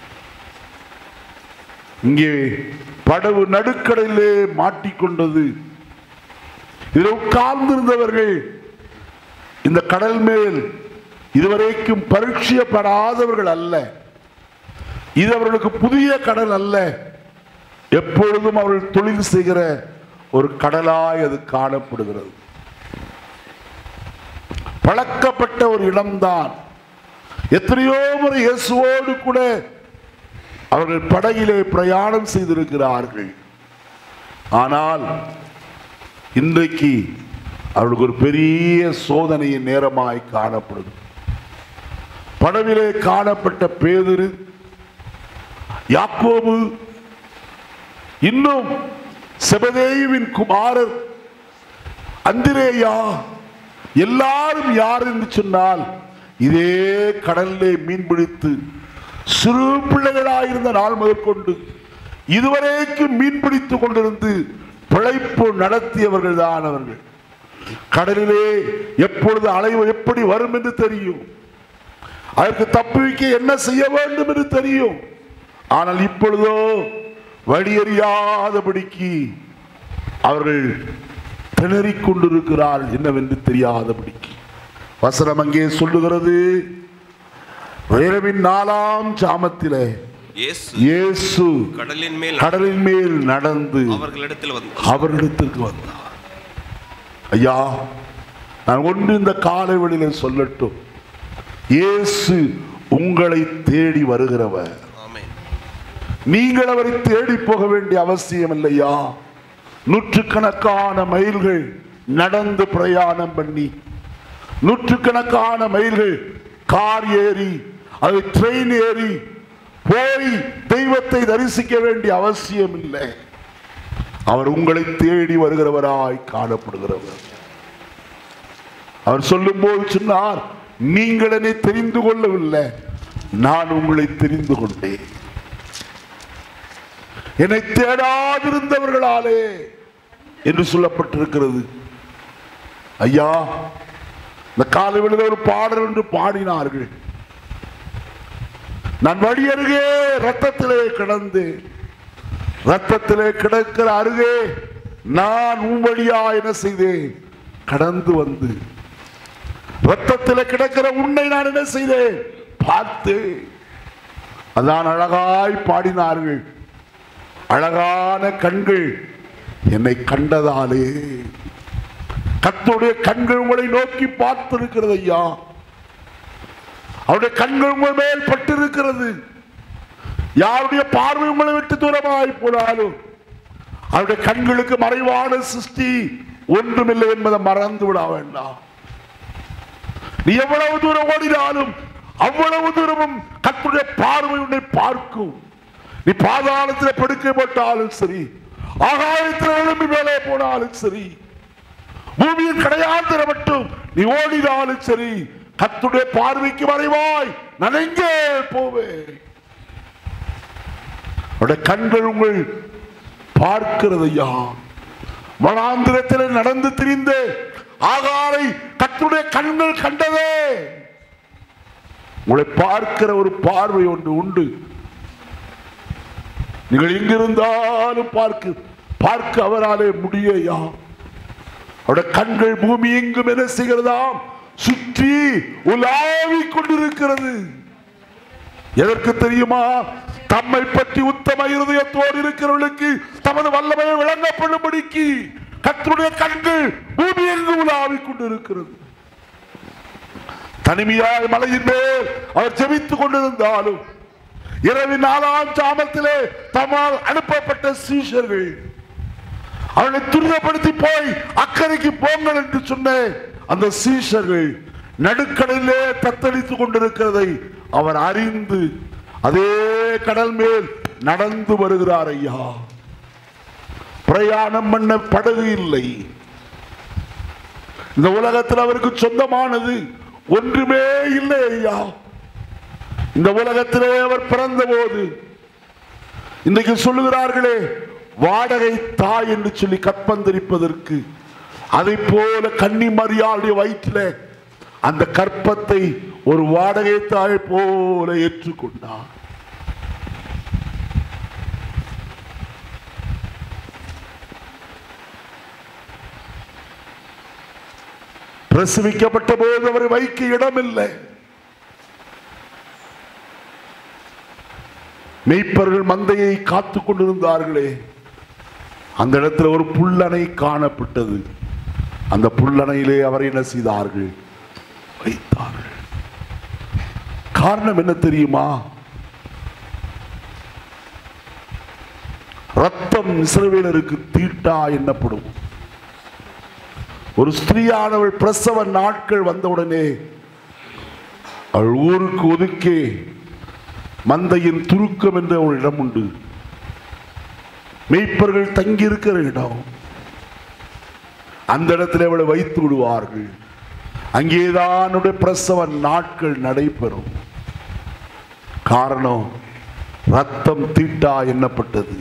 இங்கே படவு நடுக்கடலிலே மாட்டிக்கொண்டது இதில் உட்கார்ந்திருந்தவர்கள் இந்த கடல் மேல் இதுவரைக்கும் பரீட்சியப்படாதவர்கள் அல்ல இது அவர்களுக்கு புதிய கடல் அல்ல எப்பொழுதும் அவர்கள் தொழில் செய்கிற ஒரு கடலாய் அது காணப்படுகிறது பழக்கப்பட்ட ஒரு இடம்தான் எத்தனையோ முறை இயேசுவோடு கூட அவர்கள் படகிலே பிரயாணம் செய்திருக்கிறார்கள் ஆனால் இன்றைக்கு அவர்களுக்கு ஒரு பெரிய சோதனையின் நேரமாய் காணப்படுது படவிலே காணப்பட்ட பேதுரு யாக்கோபு இன்னும் செபதேயுவின் குமாரர் அந்திரேயா எல்லாரும் யார் என்று சொன்னால் இதே கடலிலே மீன் பிடித்து சிறு பிள்ளைகளாயிருந்த நாள் முதற்கொண்டு இதுவரைக்கும் மீன் பிடித்துக் கொண்டிருந்து பிழைப்பு நடத்தியவர்கள் தான் அவர்கள் கடலிலே எப்பொழுது அலைவு எப்படி வரும் என்று தெரியும் அதற்கு தப்புவிக்க என்ன செய்ய வேண்டும் என்று தெரியும் ஆனால் இப்பொழுதோ வழியறியாதபடிக்கு அவர்கள் திணறிக் கொண்டிருக்கிறாள் என்னவென்று தெரியாதபடிக்கு வசனம் அங்கே சொல்லுகிறது இரவின் நாலாம் சாமத்திலே இயேசு இயேசு கடலின் மேல் கடலின் மேல் நடந்து அவர்களிடத்தில் வந்து அவரிடத்திற்கு வந்தார் ஐயா நான் ஒன்று இந்த காலை வெளியில சொல்லட்டும் இயேசு உங்களை தேடி வருகிறவர் ஆமென் நீங்கள் அவரை தேடி போக வேண்டிய அவசியம் இல்லையா நூற்றுக்கணக்கான மைல்கள் நடந்து பிரயாணம் பண்ணி நூற்றுக்கணக்கான மைல்கள் கார் ஏறி அது ட்ரெயின் ஏறி போய் தெய்வத்தை தரிசிக்க வேண்டிய அவசியம் இல்லை அவர் உங்களை தேடி வருகிறவராய் காணப்படுகிறவர் அவர் சொல்லும்போது சொன்னார் நீங்கள் என்னை தெரிந்து கொள்ளவில்லை நான் உங்களை தெரிந்து கொண்டேன் என்னை தேடாதிருந்தவர்களாலே என்று சொல்லப்பட்டிருக்கிறது ஐயா இந்த காலைவெளியில் ஒரு பாடல் என்று பாடினார்கள் நான் வழி அருகே ரத்தத்திலே கிடந்து ரத்தத்திலே கிடக்கிற அருகே நான் உன் வழியா என்ன செய்தேன் கடந்து வந்து ரத்தத்திலே கிடக்கிற உன்னை நான் என்ன செய்தேன் பார்த்தேன் அதான் அழகாய் பாடினார்கள் அழகான கண்கள் என்னை கண்டதாலே கர்த்தருடைய கண்கள் உங்களை நோக்கி பார்த்திருக்கிறது ஐயா அவருடைய கண்கள் உங்கள் மேல் பட்டிருக்கிறது யாருடைய பார்வை உங்களை விட்டு தூரமாய் போனாலும் அவருடைய கண்களுக்கு மறைவான சிருஷ்டி ஒன்றுமில்லை என்பதை மறந்து விட வேண்டாம் நீ எவ்வளவு தூரம் ஓடினாலும் அவ்வளவு தூரமும் கத்துடைய பார்வை உன்னை பார்க்கும் நீ பாதாளத்தில் படுக்கை போட்டாலும் சரி ஆகாயத்தில் எழும்பி மேலே போனாலும் சரி பூமியின் கடையாந்திர மட்டும் நீ ஓடினாலும் சரி கத்துடைய பார்வைக்கு மறைவாய் நனைங்கே போவே அவருடைய கண்கள் உங்கள் பார்க்கிறதையா வனாந்திரத்தில் நடந்து திரிந்து ஆகாரை கத்துடைய கண்கள் கண்டதே உங்களை பார்க்கிற ஒரு பார்வை ஒன்று உண்டு நீங்கள் எங்கிருந்தாலும் பார்க்க பார்க்க அவராலே முடியா அவருடைய கண்கள் பூமி எங்கும் என்ன செய்கிறதாம் சுற்றி உலாவிக் கொண்டிருக்கிறது எதற்கு தெரியுமா தம்மை பற்றி உத்தம இருதயத்தோடு இருக்கிறவர்களுக்கு தமது வல்லமையை விளங்கப்படும்படிக்கு கர்த்தருடைய கண்கள் பூமி எங்கு உலாவிக் கொண்டிருக்கிறது தனிமையாய் மலையின் மேல் அவர் ஜெபித்துக் கொண்டிருந்தாலும் இரவின் நாலாம் சாமத்திலே தம்மால் அனுப்பப்பட்ட சீஷர்கள் அவனை துரிதப்படுத்தி போய் அக்கறைக்கு போங்கள் என்று சொன்ன அந்த சீஷர்கள் நடுக்கடலிலே தத்தளித்துக் கொண்டிருக்கிறதை அவர் அறிந்து அதே கடல் மேல் நடந்து வருகிறார் ஐயா பிரயாணம் பண்ண படகு இல்லை இந்த உலகத்தில் அவருக்கு சொந்தமானது ஒன்றுமே இல்லை ஐயா இந்த உலகத்திலே அவர் பிறந்த போது இன்றைக்கு சொல்லுகிறார்களே வாடகை தாய் என்று சொல்லி கற்பந்தரிப்பதற்கு அதை போல கன்னி மரியாளுடைய வயிற்றிலே அந்த கற்பத்தை ஒரு வாடகை தாய் போல ஏற்றுக்கொண்டார் பிரசவிக்கப்பட்ட போது அவரை வைக்க இடமில்லை மெய்ப்பர்கள் மந்தையை காத்து கொண்டிருந்தார்களே அந்த இடத்துல ஒரு புல்லணை காணப்பட்டது அந்த புல்லணையிலே அவர் என்ன செய்தார்கள் வைத்தார்கள் காரணம் என்ன தெரியுமா ரத்தம் இஸ்ரவேலருக்கு தீட்டா என்னப்படும் ஒரு ஸ்திரீயானவள் பிரசவ நாட்கள் வந்தவுடனே அவள் ஊருக்கு ஒதுக்கே மந்தையின் துருக்கம் என்ற ஒரு இடம் உண்டு மெய்ப்பர்கள் தங்கியிருக்கிற இடம் அந்த இடத்துல அவளை வைத்து விடுவார்கள் அங்கேதான் அவனுடைய பிரசவ நாட்கள் நடைபெறும் காரணம் ரத்தம் தீட்டா எண்ணப்பட்டது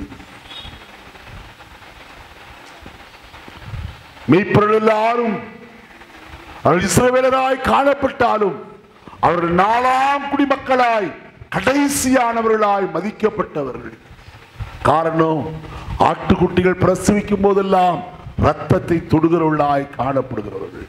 மெய்ப்பர்கள் எல்லாரும் அவர்கள் இஸ்ரவேலராய் காணப்பட்டாலும் அவர்கள் நாலாம் குடிமக்களாய் கடைசியானவர்களாய் மதிக்கப்பட்டவர்கள் காரணம் ஆட்டுக்குட்டிகள் பிரசவிக்கும் போதெல்லாம் ரத்தத்தை தொடுகிறவர்களாய் காணப்படுகிறவர்கள்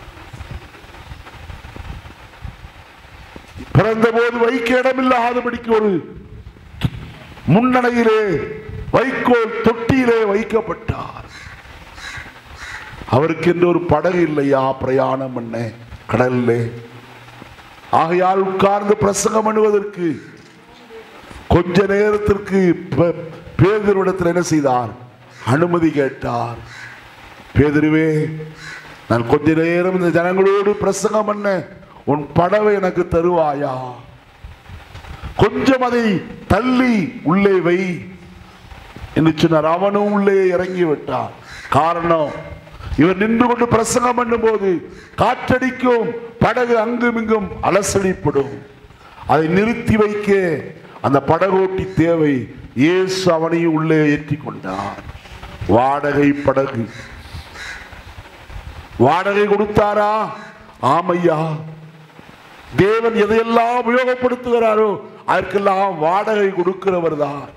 பிறந்த போது வைக்க இடமில்லாதபடிக்கு ஒரு முன்னணையிலே வைக்கோல் தொட்டியிலே வைக்கப்பட்டார் அவருக்கு என்று ஒரு படகு இல்லையா பிரயாணம் பண்ண கடலிலே ஆகையால் உட்கார்ந்து பிரசங்கம் பண்ணுவதற்கு கொஞ்ச நேரத்திற்கு பே- பேதுருவிடத்தில் என்ன செய்தார் அனுமதி கேட்டார் பேதுருவே நான் கொஞ்ச நேரம் இந்த ஜனங்களோடு பிரசங்கம் பண்ண உன் படவை எனக்கு தருவாயா கொஞ்சம் அதை தள்ளி உள்ளே வை என்று சொன்னார் அவனும் உள்ளே இறங்கி விட்டான் காரணம் இவர் நின்று கொண்டு பிரசங்கம் பண்ணும்போது காற்றடிக்கும் படகு அங்கும் இங்கும் அலசடிப்படும் அதை நிறுத்தி வைக்க அந்த படகோட்டி தேவை இயேசு அவனையும் உள்ளே ஏற்றி கொண்டார் வாடகை படகு வாடகை கொடுத்தாரா ஆமையா தேவன் எதையெல்லாம் உபயோகப்படுத்துகிறாரோ அதற்கெல்லாம் வாடகை கொடுக்கிறவர் தான்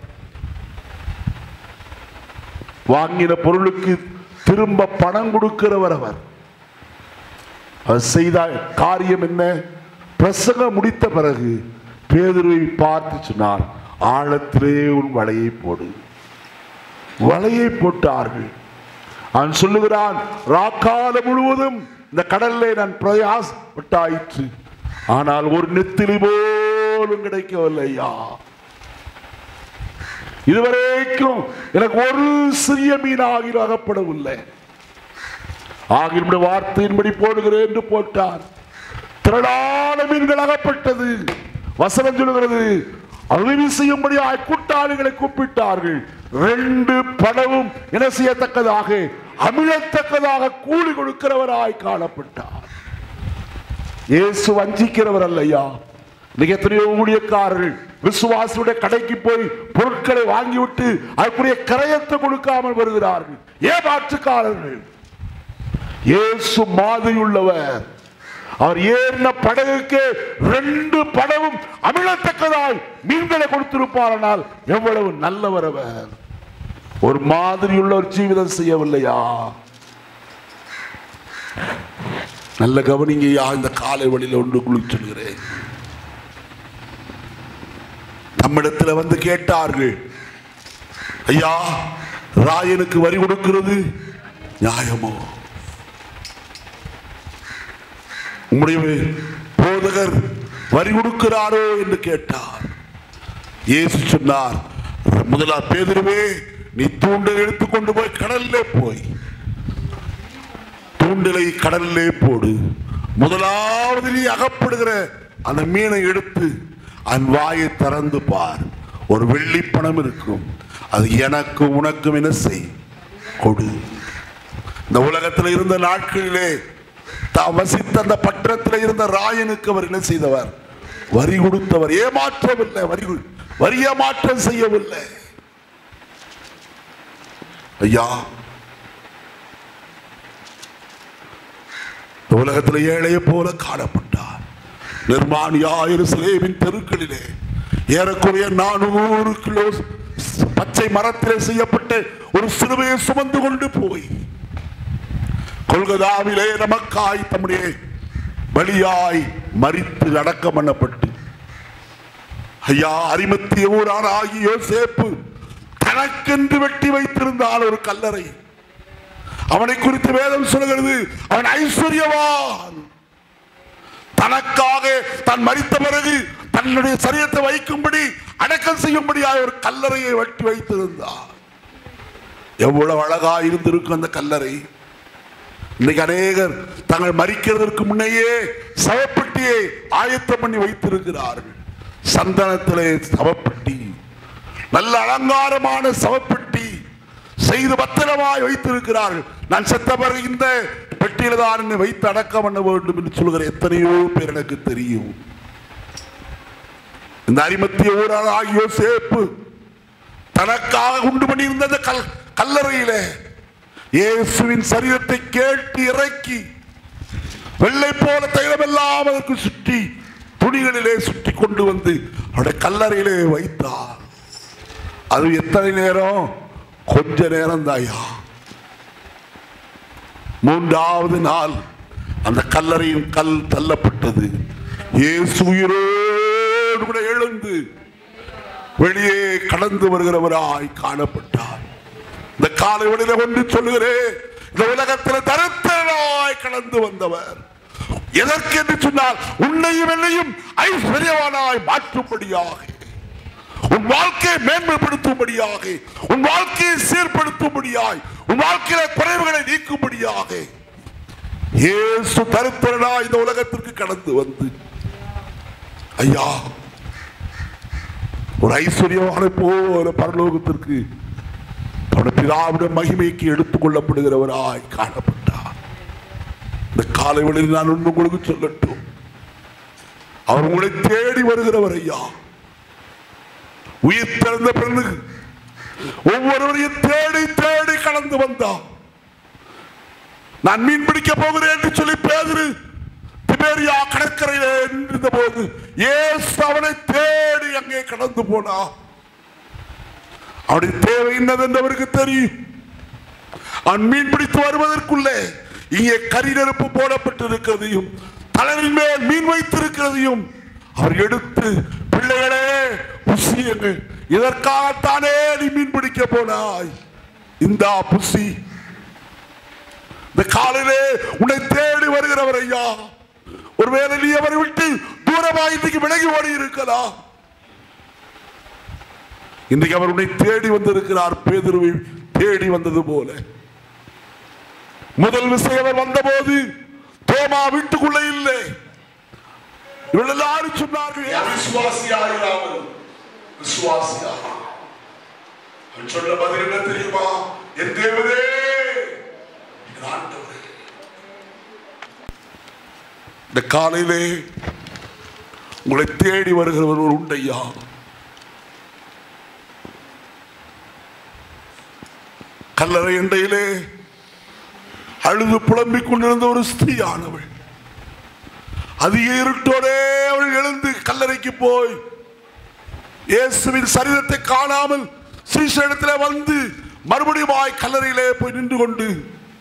வாங்கின பொருளுக்கு திரும்ப பணம் கொடுக்கிறவர் அவர் அவர் செய்த காரியம் என்ன பிரசங்கம் முடித்த பிறகு பேதுருவை பார்த்து சொன்னார் ஆழத்திலே உன் வலையை போடு வலையை போட்டார்கள் அவன் சொல்லுகிறான் ராக்காலம் முழுவதும் இந்த கடல்ல நான் பிரயாசப்பட்டாயிற்று ஆனால் ஒரு நெத்திலி போலும் கிடைக்கவில்லையா இதுவரைக்கும் எனக்கு ஒரு சிறிய மீனாகிலும் அகப்படவில்லை ஆகிய வார்த்தையின்படி போடுகிறேன் என்று போட்டார் திரளான மீன்கள் அகப்பட்டது வசனம் சொல்லுகிறது உதவி செய்யும்படியாய் கூட்டாளிகளை கூப்பிட்டார்கள் ரெண்டு படவும் என்ன செய்யத்தக்கதாக அமிழத்தக்கதாக கூலி கொடுக்கிறவராய் காணப்பட்டார் இயேசு வஞ்சிக்கிறவர் அல்லையா இன்னைக்கு எத்தனையோ ஊழியக்காரர்கள் விசுவாசியுடைய கடைக்கு போய் பொருட்களை வாங்கிவிட்டு அதுக்குரிய கரையத்தை கொடுக்காமல் வருகிறார்கள் ஏமாற்றுக்காரர்கள் இயேசு மாதிரியுள்ளவர் அவர் ஏறின படகுக்கு ரெண்டு படவும் அமிழத்தக்கதாய் மீன்களை கொடுத்திருப்பாரானால் எவ்வளவு நல்லவர் அவர் ஒரு மாதிரியுள்ள ஒரு ஜீவிதம் செய்யவில்லையா நல்ல கவனிங்கய்யா இந்த காலை வழியில் ஒன்று குளிர் சொல்கிறேன் நம்மிடத்துல வந்து கேட்டார்கள் ஐயா ராயனுக்கு வரி கொடுக்கிறது நியாயமோ உம்முடைய போதகர் வரி கொடுக்கிறாரோ என்று கேட்டார் இயேசு சொன்னார் முதலா பேதுருவே நீ தூண்டல் எடுத்துக்கொண்டு போய் கடல்லே போய் தூண்டலை கடல்லே போடு முதலாவது நீ அகப்படுகிற அந்த மீனை எடுத்து அதன் வாயை திறந்து பார் ஒரு வெள்ளி பணம் இருக்கும் அது எனக்கு உனக்கும் என்ன செய் கொடு இந்த உலகத்தில் இருந்த நாட்களிலே தாம் வசித்த அந்த பட்டணத்தில் இருந்த ராயனுக்கு அவர் என்ன செய்தவர் வரி கொடுத்தவர் ஏமாற்றவில்லை வரி கொடு- வரி ஏமாற்றம் செய்யவில்லை ஐயா இந்த உலகத்தில் ஏழையை போல காணப்பட்டார் நிர்மாணியா எருசலேமின் தெருக்களிலே ஏறக்குறைய நானூறு கிலோ பச்சை மரத்திலே செய்யப்பட்ட ஒரு சிலுவையை சுமந்து கொண்டு போய் கொல்கதாவிலே நமக்காய் தம்முடைய பலியாய் மரித்து அடக்கம் பண்ணப்பட்டு ஐயா அரிமத்திய ஊரான ஆகிய யோசேப்பு தனக்கென்று வெட்டி வைத்திருந்தான் ஒரு கல்லறை அவனை குறித்து வேதம் சொல்கிறது அவன் ஐஸ்வர்யவான் தனக்காக தான் மரித்த பிறகு தன்னுடைய சரீரத்தை வைக்கும்படி அடக்கம் செய்யும்படியாக ஒரு கல்லறையை வெட்டி வைத்திருந்தார் எவ்வளவு அழகா இருந்திருக்கும் அந்த கல்லறை இன்னைக்கு அநேகர் தங்கள் மறிக்கிறதற்கு முன்னையே சவப்பெட்டியை ஆயத்தம் பண்ணி வைத்திருக்கிறார்கள் சந்தனத்திலே சவப்பெட்டி நல்ல அலங்காரமான சவப்பெட்டி செய்து பத்திரமாய் வைத்திருக்கிறார்கள் நான் செத்த பிறகு இந்த பெட்டியில தான் என்னை வைத்து அடக்கம் பண்ண வேண்டும் என்று சொல்கிற எத்தனையோ பேர் எனக்கு தெரியும் இந்த அரிமத்திய ஊரான ஆகிய சேப்பு தனக்காக உண்டு பண்ணியிருந்த அந்த கல் கல்லறையிலே இயேசுவின் சரீரத்தை கேட்டு இறக்கி வெள்ளை போல தைலமெல்லாம் அதற்கு சுற்றி துணிகளிலே சுற்றி கொண்டு வந்து அவருடைய கல்லறையிலே வைத்தார் அது எத்தனை நேரம் கொஞ்ச நேரம் தாயா மூன்றாவது நாள் அந்த கல்லறையின் கல் தள்ளப்பட்டது இயேசு உயிரோடு கூட எழுந்து வெளியே கடந்து வருகிறவராய் காணப்பட்டார் இந்த காலை வழியில ஒன்று சொல்லுகிறேன் இந்த உலகத்தில் தரத்தராய் கடந்து வந்தவர் எதற்கு என்று சொன்னால் உன்னையும் என்னையும் ஐஸ்வர்யவானாய் மாற்றும்படியாக உன் வாழ்க்கையை மேன்மைப்படுத்தும்படியாக உன் வாழ்க்கையை சீர்படுத்தும்படியாய் உன் வாழ்க்கையில குறைவுகளை நீக்கும்படியாக இயேசு தருத்தரனா இந்த உலகத்திற்கு கடந்து வந்து ஐயா ஒரு ஐஸ்வர்யமான போல பரலோகத்திற்கு அவருடைய பிதாவுடைய மகிமைக்கு எடுத்துக் கொள்ளப்படுகிறவராய் காணப்பட்டார் இந்த காலை வேளையில் நான் ஒன்று உங்களுக்கு சொல்லட்டும் அவர் உங்களை தேடி வருகிறவர் ஐயா உயிர் பிறந்த பிறகு ஒவ்வொருவரையும் தேடி தேடி கடந்து வந்தார் நான் மீன் பிடிக்க போகிறேன் என்று சொல்லி பேதுரு திபேரியா கடற்கரையிலே இருந்த போது ஏசு அவனை தேடி அங்கே கடந்து போனா அவருடைய தேவை என்னதென்று அவருக்கு தெரியும் அவன் மீன் பிடித்து வருவதற்குள்ளே இங்கே கரி நெருப்பு போடப்பட்டிருக்கிறதையும் தலையின் மேல் மீன் வைத்திருக்கிறதையும் அவர் எடுத்து பிள்ளைகளே புசியுங்கள் இதற்காகத்தானே நீ மீன் பிடிக்க போனாய் இந்த புசி இந்த காலையிலே உன்னை தேடி வருகிறவர் ஐயா ஒருவேளை நீ அவரை விட்டு தூரமாக இன்னைக்கு விலகி ஓடி இருக்கலாம் இன்றைக்கு அவர் உன்னை தேடி வந்திருக்கிறார் பேதுருவை தேடி வந்தது போல முதல் விஷயம் அவர் வந்தபோது தோமா வீட்டுக்குள்ள இல்லை இவர்கள் எல்லாரும் சொன்னார்கள் "என் விசுவாசியாயிராமல் விசுவாசியா அவன் சொன்ன பதில் என்ன தெரியுமா என் தேவதே என் ஆண்டவரே இந்த காலையிலே உங்களை தேடி வருகிறவர் ஒரு உண்டையா கல்லறை எண்டையிலே அழுது புலம்பிக் கொண்டிருந்த ஒரு ஸ்திரீயானவள் அதிக இருட்டோடே அவள் எழுந்து கல்லறைக்கு போய் இயேசுவின் சரீரத்தை காணாமல் ஸ்ரீசேடத்தில் வந்து மறுபடியும் கல்லறையிலே போய் நின்று கொண்டு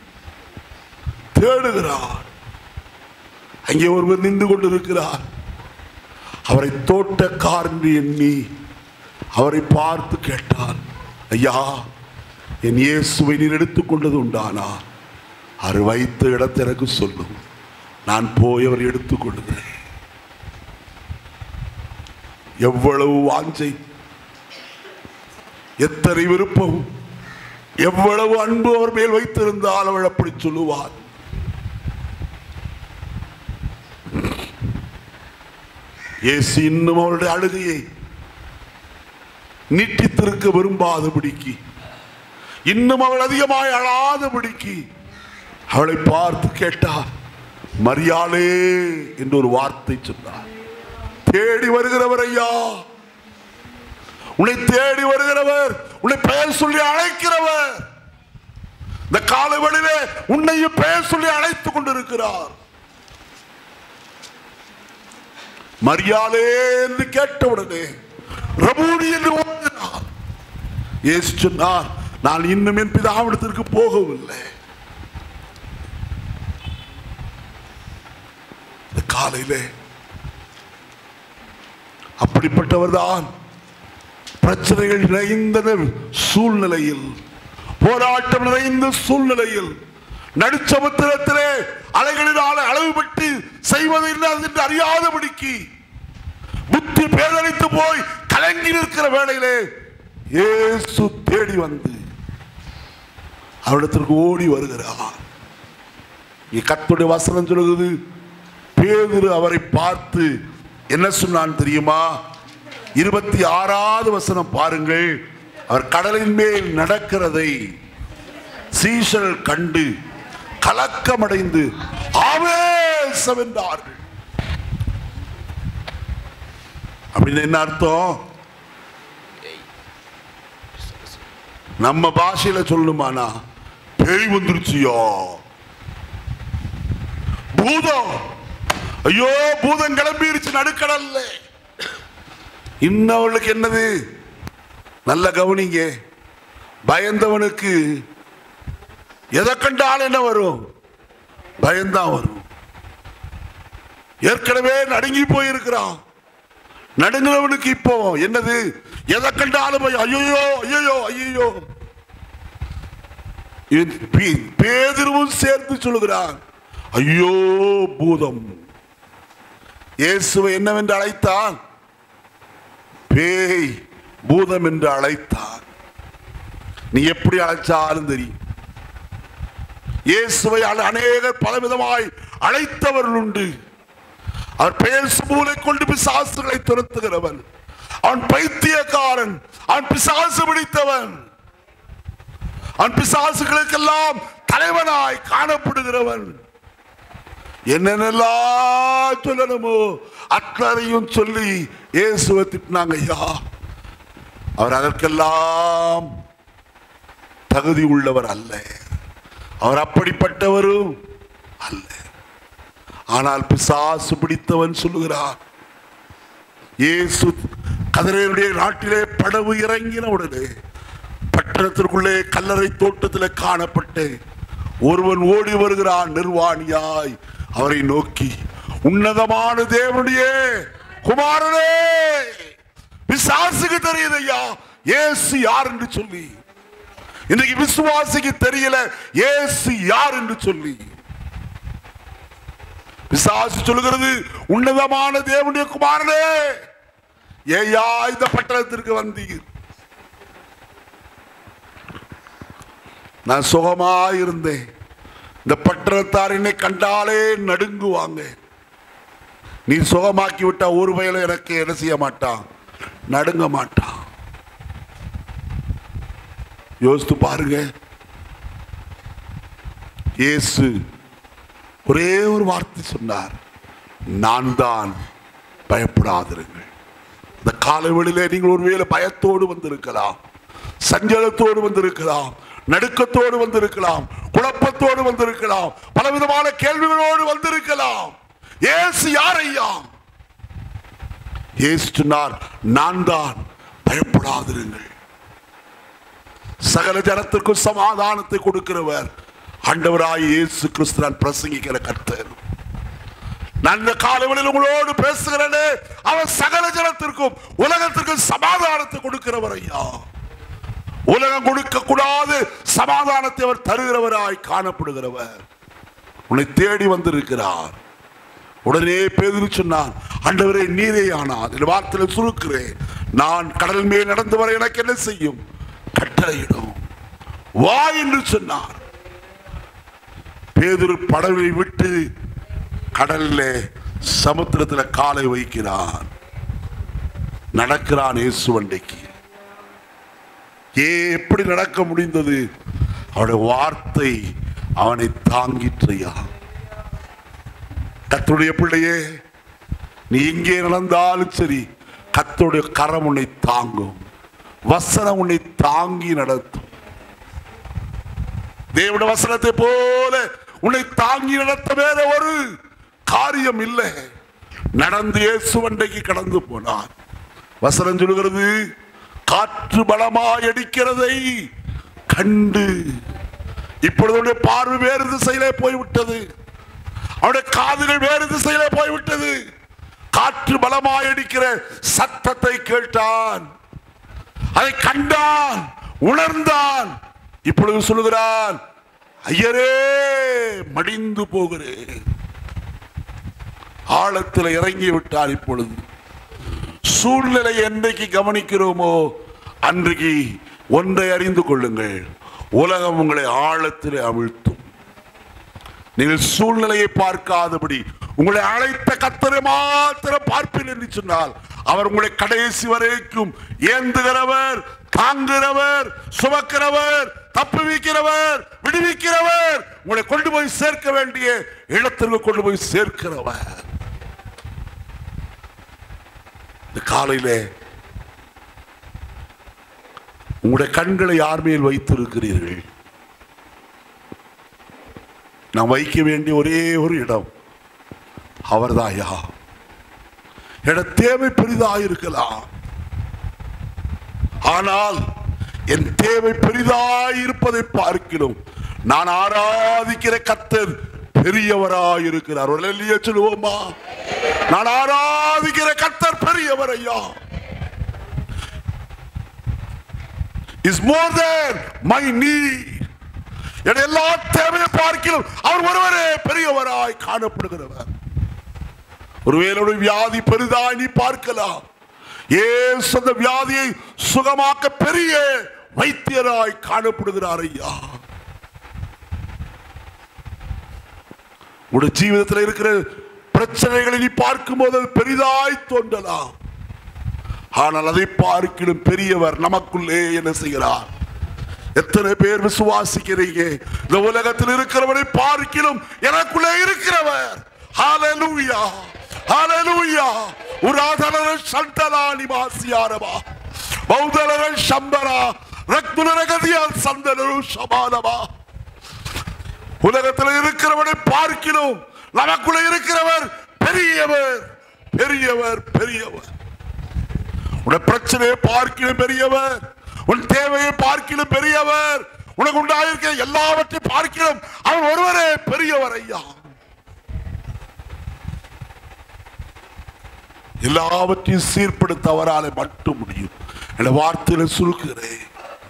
தேடுகிறார் அங்கே ஒருவர் நின்று கொண்டிருக்கிறார் அவரை தோட்டக்கார் என்று எண்ணி அவரை பார்த்து கேட்டார் ஐயா என் இயேசுவை நீர் எடுத்துக்கொண்டது உண்டானா அவர் வைத்த இடத்தை எனக்கு சொல்லும் நான் போய் அவர் எடுத்துக்கொள்கிறேன் எவ்வளவு வாஞ்சை எத்தனை விருப்பம் எவ்வளவு அன்பு அவர் மேல் வைத்திருந்தால் அவள் அப்படி சொல்லுவார் இயேசு இன்னும் அவளுடைய அழுகையை நீட்டித்திருக்க விரும்பாதபடிக்கு இன்னும் அவள் அதிகமாய் அழாதபடிக்கு அவளை பார்த்து கேட்டார் மரியாளே என்று ஒரு வார்த்தை சொன்னார் தேடி வருகிறவர் ஐயா உன்னை தேடி வருகிறவர் உன்னை பெயர் சொல்லி அழைக்கிறவர் இந்த காலவெளியிலே உன்னையும் பெயர் சொல்லி அழைத்துக் கொண்டிருக்கிறார் மரியாதை என்று கேட்டவுடனே ரபூனி என்று ஓடினார் இயேசு சொன்னார் நான் இன்னும் என் பிதாவிடத்திற்கு போகவில்லை இந்த காலையிலே அப்படிப்பட்டவர்தான் பிரச்சனைகள் நிறைந்த சூழ்நிலையில் போராட்டம் நிறைந்த சூழ்நிலையில் நடுச்சமுத்திரத்திலே அலைகளினால் அளவு பட்டு செய்வது என்ன என்று அறியாதபடிக்கு புத்தி பேதளித்து போய் கலங்கி நிற்கிற வேளையிலே இயேசு தேடி வந்து அவரிடத்திற்கு ஓடி வருகிறார் இங்கே கத்துடைய வசனம் சொல்லுகிறது பேதுரு அவரை பார்த்து என்ன சொன்னான் தெரியுமா இருபத்தி ஆறாவது வசனம் பாருங்கள் அவர் கடலின் மேல் நடக்கிறதை சீஷர்கள் கண்டு கலக்கமடைந்து ஆவேசம் என்றார்கள் அப்படின்னு என்ன அர்த்தம் நம்ம பாஷையில சொல்லணுமானா பேய் வந்துருச்சியோ பூதம் ஐயோ பூதம் கிளம்பிருச்சு நடுக்கடல்ல இன்னும் அவளுக்கு என்னது நல்ல கவனிங்க பயந்தவனுக்கு எதை கண்டால் என்ன வரும் பயம்தான் வரும் ஏற்கனவே நடுங்கி போயிருக்கிறான் நடுங்கிறவனுக்கு இப்போ என்னது எதை கண்டாலும் பயம். ஐயையோ ஐயோ ஐயோ பேதிருவும் சேர்த்து சொல்லுகிறான் ஐயோ பூதம் இயேசுவை என்னவென்று அழைத்தான் பேய் பூதம் என்று அழைத்தான் நீ எப்படி அழைச்சாலும் தெரியும் இயேசுவை அல- அநேகர் பலவிதமாய் அழைத்தவர்கள் உண்டு அவர் பெயர் சுமூலை கொண்டு பிசாசுகளை துரத்துகிறவன் அவன் பைத்தியக்காரன் அவன் பிசாசு பிடித்தவன் அவன் பிசாசுகளுக்கெல்லாம் தலைவனாய் காணப்படுகிறவன் என்னென்னலாம் சொல்லணுமோ அத்தனையும் சொல்லி இயேசுவை திட்டினாங்க ஐயா அவர் அதற்கெல்லாம் தகுதி உள்ளவர் அல்ல அவர் அப்படிப்பட்டவரும் அல்ல ஆனால் பிசாசு பிடித்தவன் சொல்லுகிறார் இயேசு கதிரையருடைய நாட்டிலே படவு இறங்கின உடனே பட்டணத்திற்குள்ளே கல்லறை தோட்டத்தில் காணப்பட்டு ஒருவன் ஓடி வருகிறான் நிர்வாணியாய் அவரை நோக்கி உன்னதமான தேவனுடைய குமாரனே பிசாசுக்கு தெரியுது ஐயா இயேசு யார் என்று சொல்லி இன்னைக்கு விசுவாசிக்கு தெரியல இயேசு யார் என்று சொல்லி பிசாசு சொல்லுகிறது உன்னதமான தேவனுடைய குமாரனே ஏயா இந்த பட்டணத்திற்கு வந்தீர் நான் சுகமாயிருந்தேன் இந்த பட்டணத்தார் என்னை கண்டாலே நடுங்குவாங்க நீ சுகமாக்கி விட்டா ஒரு வயலும் எனக்கு என்ன செய்ய மாட்டான் நடுங்க மாட்டான் யோசித்து பாருங்க இயேசு ஒரே ஒரு வார்த்தை சொன்னார் நான் தான் பயப்படாதிருங்கள் இந்த காலவெளியிலே நீங்கள் ஒருவேளை பயத்தோடு வந்திருக்கலாம் சஞ்சலத்தோடு வந்திருக்கலாம் நடுக்கத்தோடு வந்திருக்கலாம் குழப்பத்தோடு வந்திருக்கலாம் பலவிதமான கேள்விகளோடு வந்திருக்கலாம் ஏசு யார் ஐயா இயேசு சொன்னார் நான் தான் பயப்படாதிருங்கள் சகல ஜனத்திற்கும் சமாதானத்தை கொடுக்கிறவர் ஆண்டவராய் இயேசு கிறிஸ்து நான் பிரசங்கிக்கிற கர்த்தர் நான் இந்த காலவெளியில் உங்களோடு பேசுகிறேனே அவர் சகல ஜனத்திற்கும் உலகத்திற்கும் சமாதானத்தை கொடுக்கிறவர் ஐயா உலகம் கொடுக்க கூடாது சமாதானத்தை அவர் தருகிறவராய் காணப்படுகிறவர் உன்னை தேடி வந்திருக்கிறார் உடனே பேதுரு சொன்னான் ஆண்டவரே நீரே ஆனார் இந்த வார்த்தையில சுருக்கிறேன் நான் கடல் மேல் நடந்து வர எனக்கு என்ன செய்யும் கட்டளையிடும் வா என்று சொன்னார் பேதுரு படவை விட்டு கடல்ல சமுத்திரத்துல காலை வைக்கிறான் நடக்கிறான் இயேசு வண்டைக்கு ஏ எப்படி நடக்க முடிந்தது அவருடைய வார்த்தை அவனை தாங்கிற்றையா கத்தருடைய பிள்ளையே நீ எங்கே நடந்தாலும் சரி கத்தருடைய கரம் உன்னை தாங்கும் வசனம் உன்னை தாங்கி நடத்தும் தேவனுடைய வசனத்தை போல உன்னை தாங்கி நடத்த வேற ஒரு காரியம் இல்லை நடந்து இயேசு வண்டைக்கு கடந்து போனார் வசனம் சொல்கிறது காற்று பலமாய் அடிக்கிறதை கண்டு இப்பொழுது அவனுடைய பார்வை வேறு திசையிலே போய்விட்டது அவனுடைய காதுகள் வேறு திசையிலே போய்விட்டது காற்று பலமாய் அடிக்கிற சத்தத்தை கேட்டான் அதை கண்டான் உணர்ந்தான் இப்பொழுது சொல்லுகிறான் ஐயரே மடிந்து போகிறேன் ஆழத்தில் இறங்கி விட்டார் இப்பொழுது சூழ்நிலை என்றைக்கு கவனிக்கிறோமோ அன்றைக்கு ஒன்றை அறிந்து கொள்ளுங்கள் உலகம் உங்களை ஆழத்தில் அவிழ்த்தும் நீங்கள் சூழ்நிலையை பார்க்காதபடி உங்களை அழைத்த கத்தரை மாத்திரம் பார்ப்பேன் என்று சொன்னால் அவர் உங்களை கடைசி வரைக்கும் ஏந்துகிறவர் தாங்குகிறவர் சுமக்கிறவர் தப்புவிக்கிறவர் விடுவிக்கிறவர் உங்களை கொண்டு போய் சேர்க்க வேண்டிய இடத்திற்கு கொண்டு போய் சேர்க்கிறவர் இந்த காலையிலே உங்களுடைய கண்களை யார் மேல் வைத்திருக்கிறீர்கள் நான் வைக்க வேண்டிய ஒரே ஒரு இடம் அவர்தாயா என தேவை பெரிதாக இருக்கலாம் ஆனால் என் தேவை பெரிதாய் இருப்பதை பார்க்கிறோம் நான் ஆராதிக்கிற கத்தர் பெரியவராய் இருக்கிறார் ஒரு அல்லையா சொல்லுவோமா நான் ஆராதிக்கிற கத்தர் பெரியவர் ஐயா is more than my need என் எல்லா தேவையை பார்க்கிறோம் அவர் ஒருவரே பெரியவராய் காணப்படுகிறவர் ஒருவேளை ஒரு வியாதி பெரிதாய் நீ பார்க்கலாம் ஏசு அந்த வியாதியை சுகமாக்க பெரிய வைத்தியராய் காணப்படுகிறார் ஐயா உங்களுடைய ஜீவிதத்தில் இருக்கிற பிரச்சனைகளை நீ பார்க்கும்போது அது பெரிதாய் தோன்றலாம் ஆனால் அதை பார்க்கிலும் பெரியவர் நமக்குள்ளே என்ன செய்கிறார் எத்தனை பேர் விசுவாசிக்கிறீங்க இந்த உலகத்தில் இருக்கிறவரை பார்க்கிலும் எனக்குள்ளே இருக்கிறவர் ஹalleluya ஹalleluya உராதனர சண்டலா நிவாசியாரவா பௌதலர சம்பரா ரக்துலரகதியால் சந்தனரு சமானவா உலகத்தில் இருக்கிறவனை பார்க்கிறோம் நமக்குள்ள இருக்கிறவர் பெரியவர் பெரியவர் பெரியவர் உன் பிரச்சனையை பார்க்கிலும் பெரியவர் உன் தேவையை பார்க்கிலும் பெரியவர் உனக்கு உண்டாயிருக்கிற எல்லாவற்றையும் பார்க்கிறோம் அவர் ஒருவரே பெரியவர் ஐயா எல்லாவற்றையும் சீர்படுத்த அவராலே மட்டும் முடியும் என்ற வார்த்தையில சுருக்குகிறேன்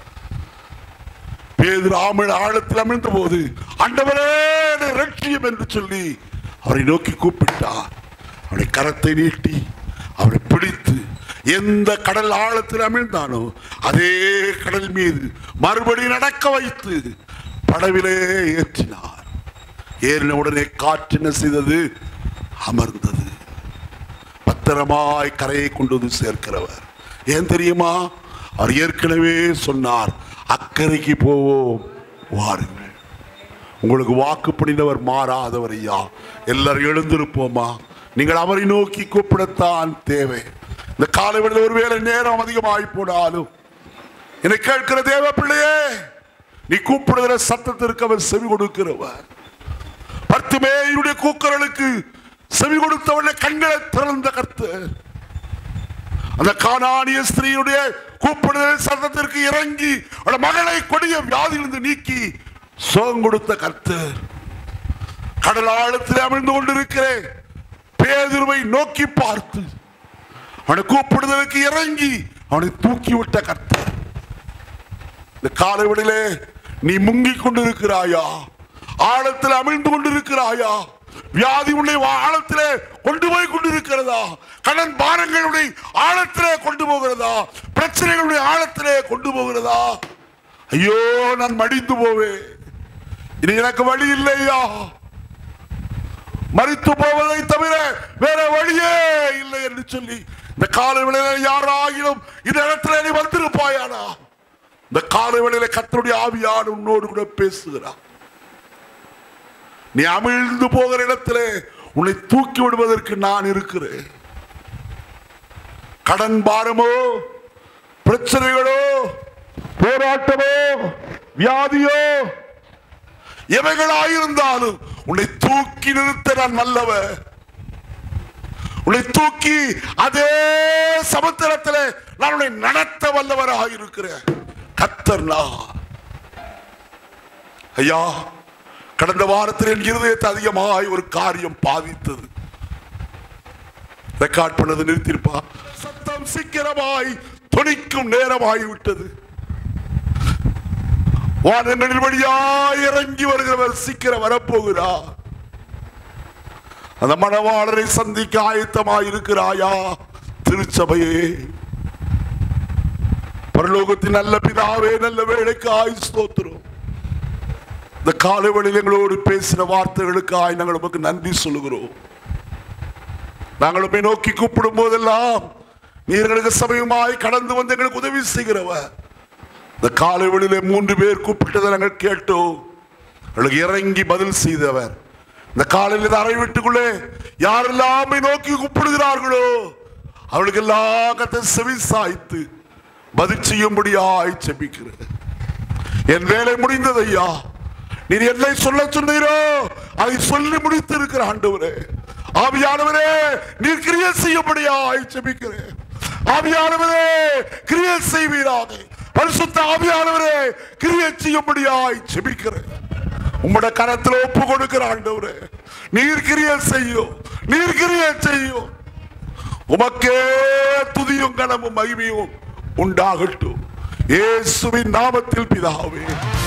பேதுரு ஆமிழ ஆழத்தில் அமிழ்ந்த போது ஆண்டவரே என்னை ரட்சியம் என்று சொல்லி அவரை நோக்கி கூப்பிட்டார் அவருடைய கரத்தை நீட்டி அவரை பிடித்து எந்த கடல் ஆழத்தில் அமிழ்ந்தானோ அதே கடல் மீது மறுபடி நடக்க வைத்து படவிலே ஏற்றினார் ஏறின உடனே காற்று என்ன செய்தது அமர்ந்தது பத்திரமாய் கரையை கொண்டு வந்து சேர்க்கிறவர் ஏன் தெரியுமா அவர் ஏற்கனவே சொன்னார் அக்கறைக்கு போவோம் வாருங்கள் உங்களுக்கு வாக்கு பண்ணினவர் மாறாதவர் ஐயா எல்லாரும் எழுந்திருப்போமா நீங்கள் அவரை நோக்கி கூப்பிடத்தான் தேவை இந்த காலைவெளியில் ஒருவேளை நேரம் அதிகமாகி போனாலும் என்னை கேட்கிற தேவ பிள்ளையே நீ கூப்பிடுகிற சத்தத்திற்கு அவர் செவி கொடுக்கிறவர் பத்துமேயுடைய கூக்குரலுக்கு செவி கொடுத்தவன கண்களை திறந்த கர்த்தர் அந்த கானானிய ஸ்திரீயுடைய கூப்பிடுதல் சத்தத்திற்கு இறங்கி அவள மகளை கொடிய வியாதியிலிருந்து நீக்கி சுகம் கொடுத்த கர்த்தர் கடல் ஆழத்தில் அமிழ்ந்து கொண்டிருக்கிறேன் பேதுருவை நோக்கி பார்த்து அவனை கூப்பிடுதலுக்கு இறங்கி அவனை தூக்கி விட்ட கர்த்தர் இந்த காலைவெளியிலே நீ முங்கிக் கொண்டிருக்கிறாயா ஆழத்தில் அமிழ்ந்து கொண்டிருக்கிறாயா வியாதி உன்னை ஆழத்திலே கொண்டு போய் கொண்டிருக்கிறதா கடன் பாரங்களுடைய ஆழத்திலே கொண்டு போகிறதா பிரச்சனைகளுடைய ஆழத்திலே கொண்டு போகிறதா ஐயோ நான் மடிந்து போவேன் இனி எனக்கு வழி இல்லையா மறித்து போவதை தவிர வேற வழியே இல்லை என்று சொல்லி இந்த காலை வேளையில யாராகிலும் இந்த இடத்துல நீ வந்திருப்பாயானா இந்த காலை வேளையில கத்தருடைய ஆவியான உன்னோடு கூட பேசுகிறார் நீ அமிழ்ந்து போகிற இடத்திலே உன்னை தூக்கி விடுவதற்கு நான் இருக்கிறேன் கடன் பாரமோ பிரச்சனைகளோ போராட்டமோ வியாதியோ எவைகளாயிருந்தாலும் உன்னை தூக்கி நிறுத்த நான் நல்லவன் உன்னை தூக்கி அதே சமுத்திரத்திலே நான் உன்னை நடத்த வல்லவராக இருக்கிறேன் கத்தர் நான் ஐயா கடந்த வாரத்தில் என் இருதயத்தை அதிகமாய் ஒரு காரியம் பாதித்தது ரெக்கார்ட் பண்ணது நிறுத்திருப்பா சத்தம் சீக்கிரமாய் துணிக்கும் நேரமாகி விட்டது வானங்களின் வழியாய் இறங்கி வருகிறவர் சீக்கிரம் வரப்போகிறார் அந்த மணவாளரை சந்திக்க ஆயத்தமாய் இருக்கிறாயா திருச்சபையே பரலோகத்தின் நல்ல பிதாவே நல்ல வேலைக்கு ஆய் ஸ்தோத்திரம் இந்த காலை வேளையில் எங்களோடு பேசின வார்த்தைகளுக்காய் நாங்கள் உமக்கு நன்றி சொல்லுகிறோம் நாங்கள் உம்மை நோக்கி கூப்பிடும் போதெல்லாம் நீர் எங்களுக்கு சமயமாய் கடந்து வந்து எங்களுக்கு உதவி செய்கிறவர் இந்த காலை வேளையிலே மூன்று பேர் கூப்பிட்டதை நாங்கள் கேட்டோம் அவளுக்கு இறங்கி பதில் செய்தவர் இந்த காலையில் இந்த அறை வீட்டுக்குள்ளே யாரெல்லாம் உம்மை நோக்கி கூப்பிடுகிறார்களோ அவளுக்கு எல்லாம் கத்தை செவி சாய்த்து பதில் செய்யும்படியாய் செபிக்கிறேன் என் வேலை முடிந்தது ஐயா நீர் என்னை சொல்ல சொன்னீரோ அதை சொல்லி முடித்து இருக்கிற ஆண்டவரே ஆவியானவரே நீர் கிரியை செய்யும்படியாய் செபிக்கிறேன் ஆவியானவரே கிரியை செய்வீராக பரிசுத்த ஆவியானவரே கிரியை செய்யும்படியாய் செபிக்கிறேன் உம்முடைய கரத்தில் ஒப்பு கொடுக்கிற ஆண்டவரே நீர் கிரியை செய்யும் நீர் கிரியை செய்யும் உமக்கே துதியும் கனமும் மகிமையும் உண்டாகட்டும் இயேசுவின் நாமத்தில் பிதாவே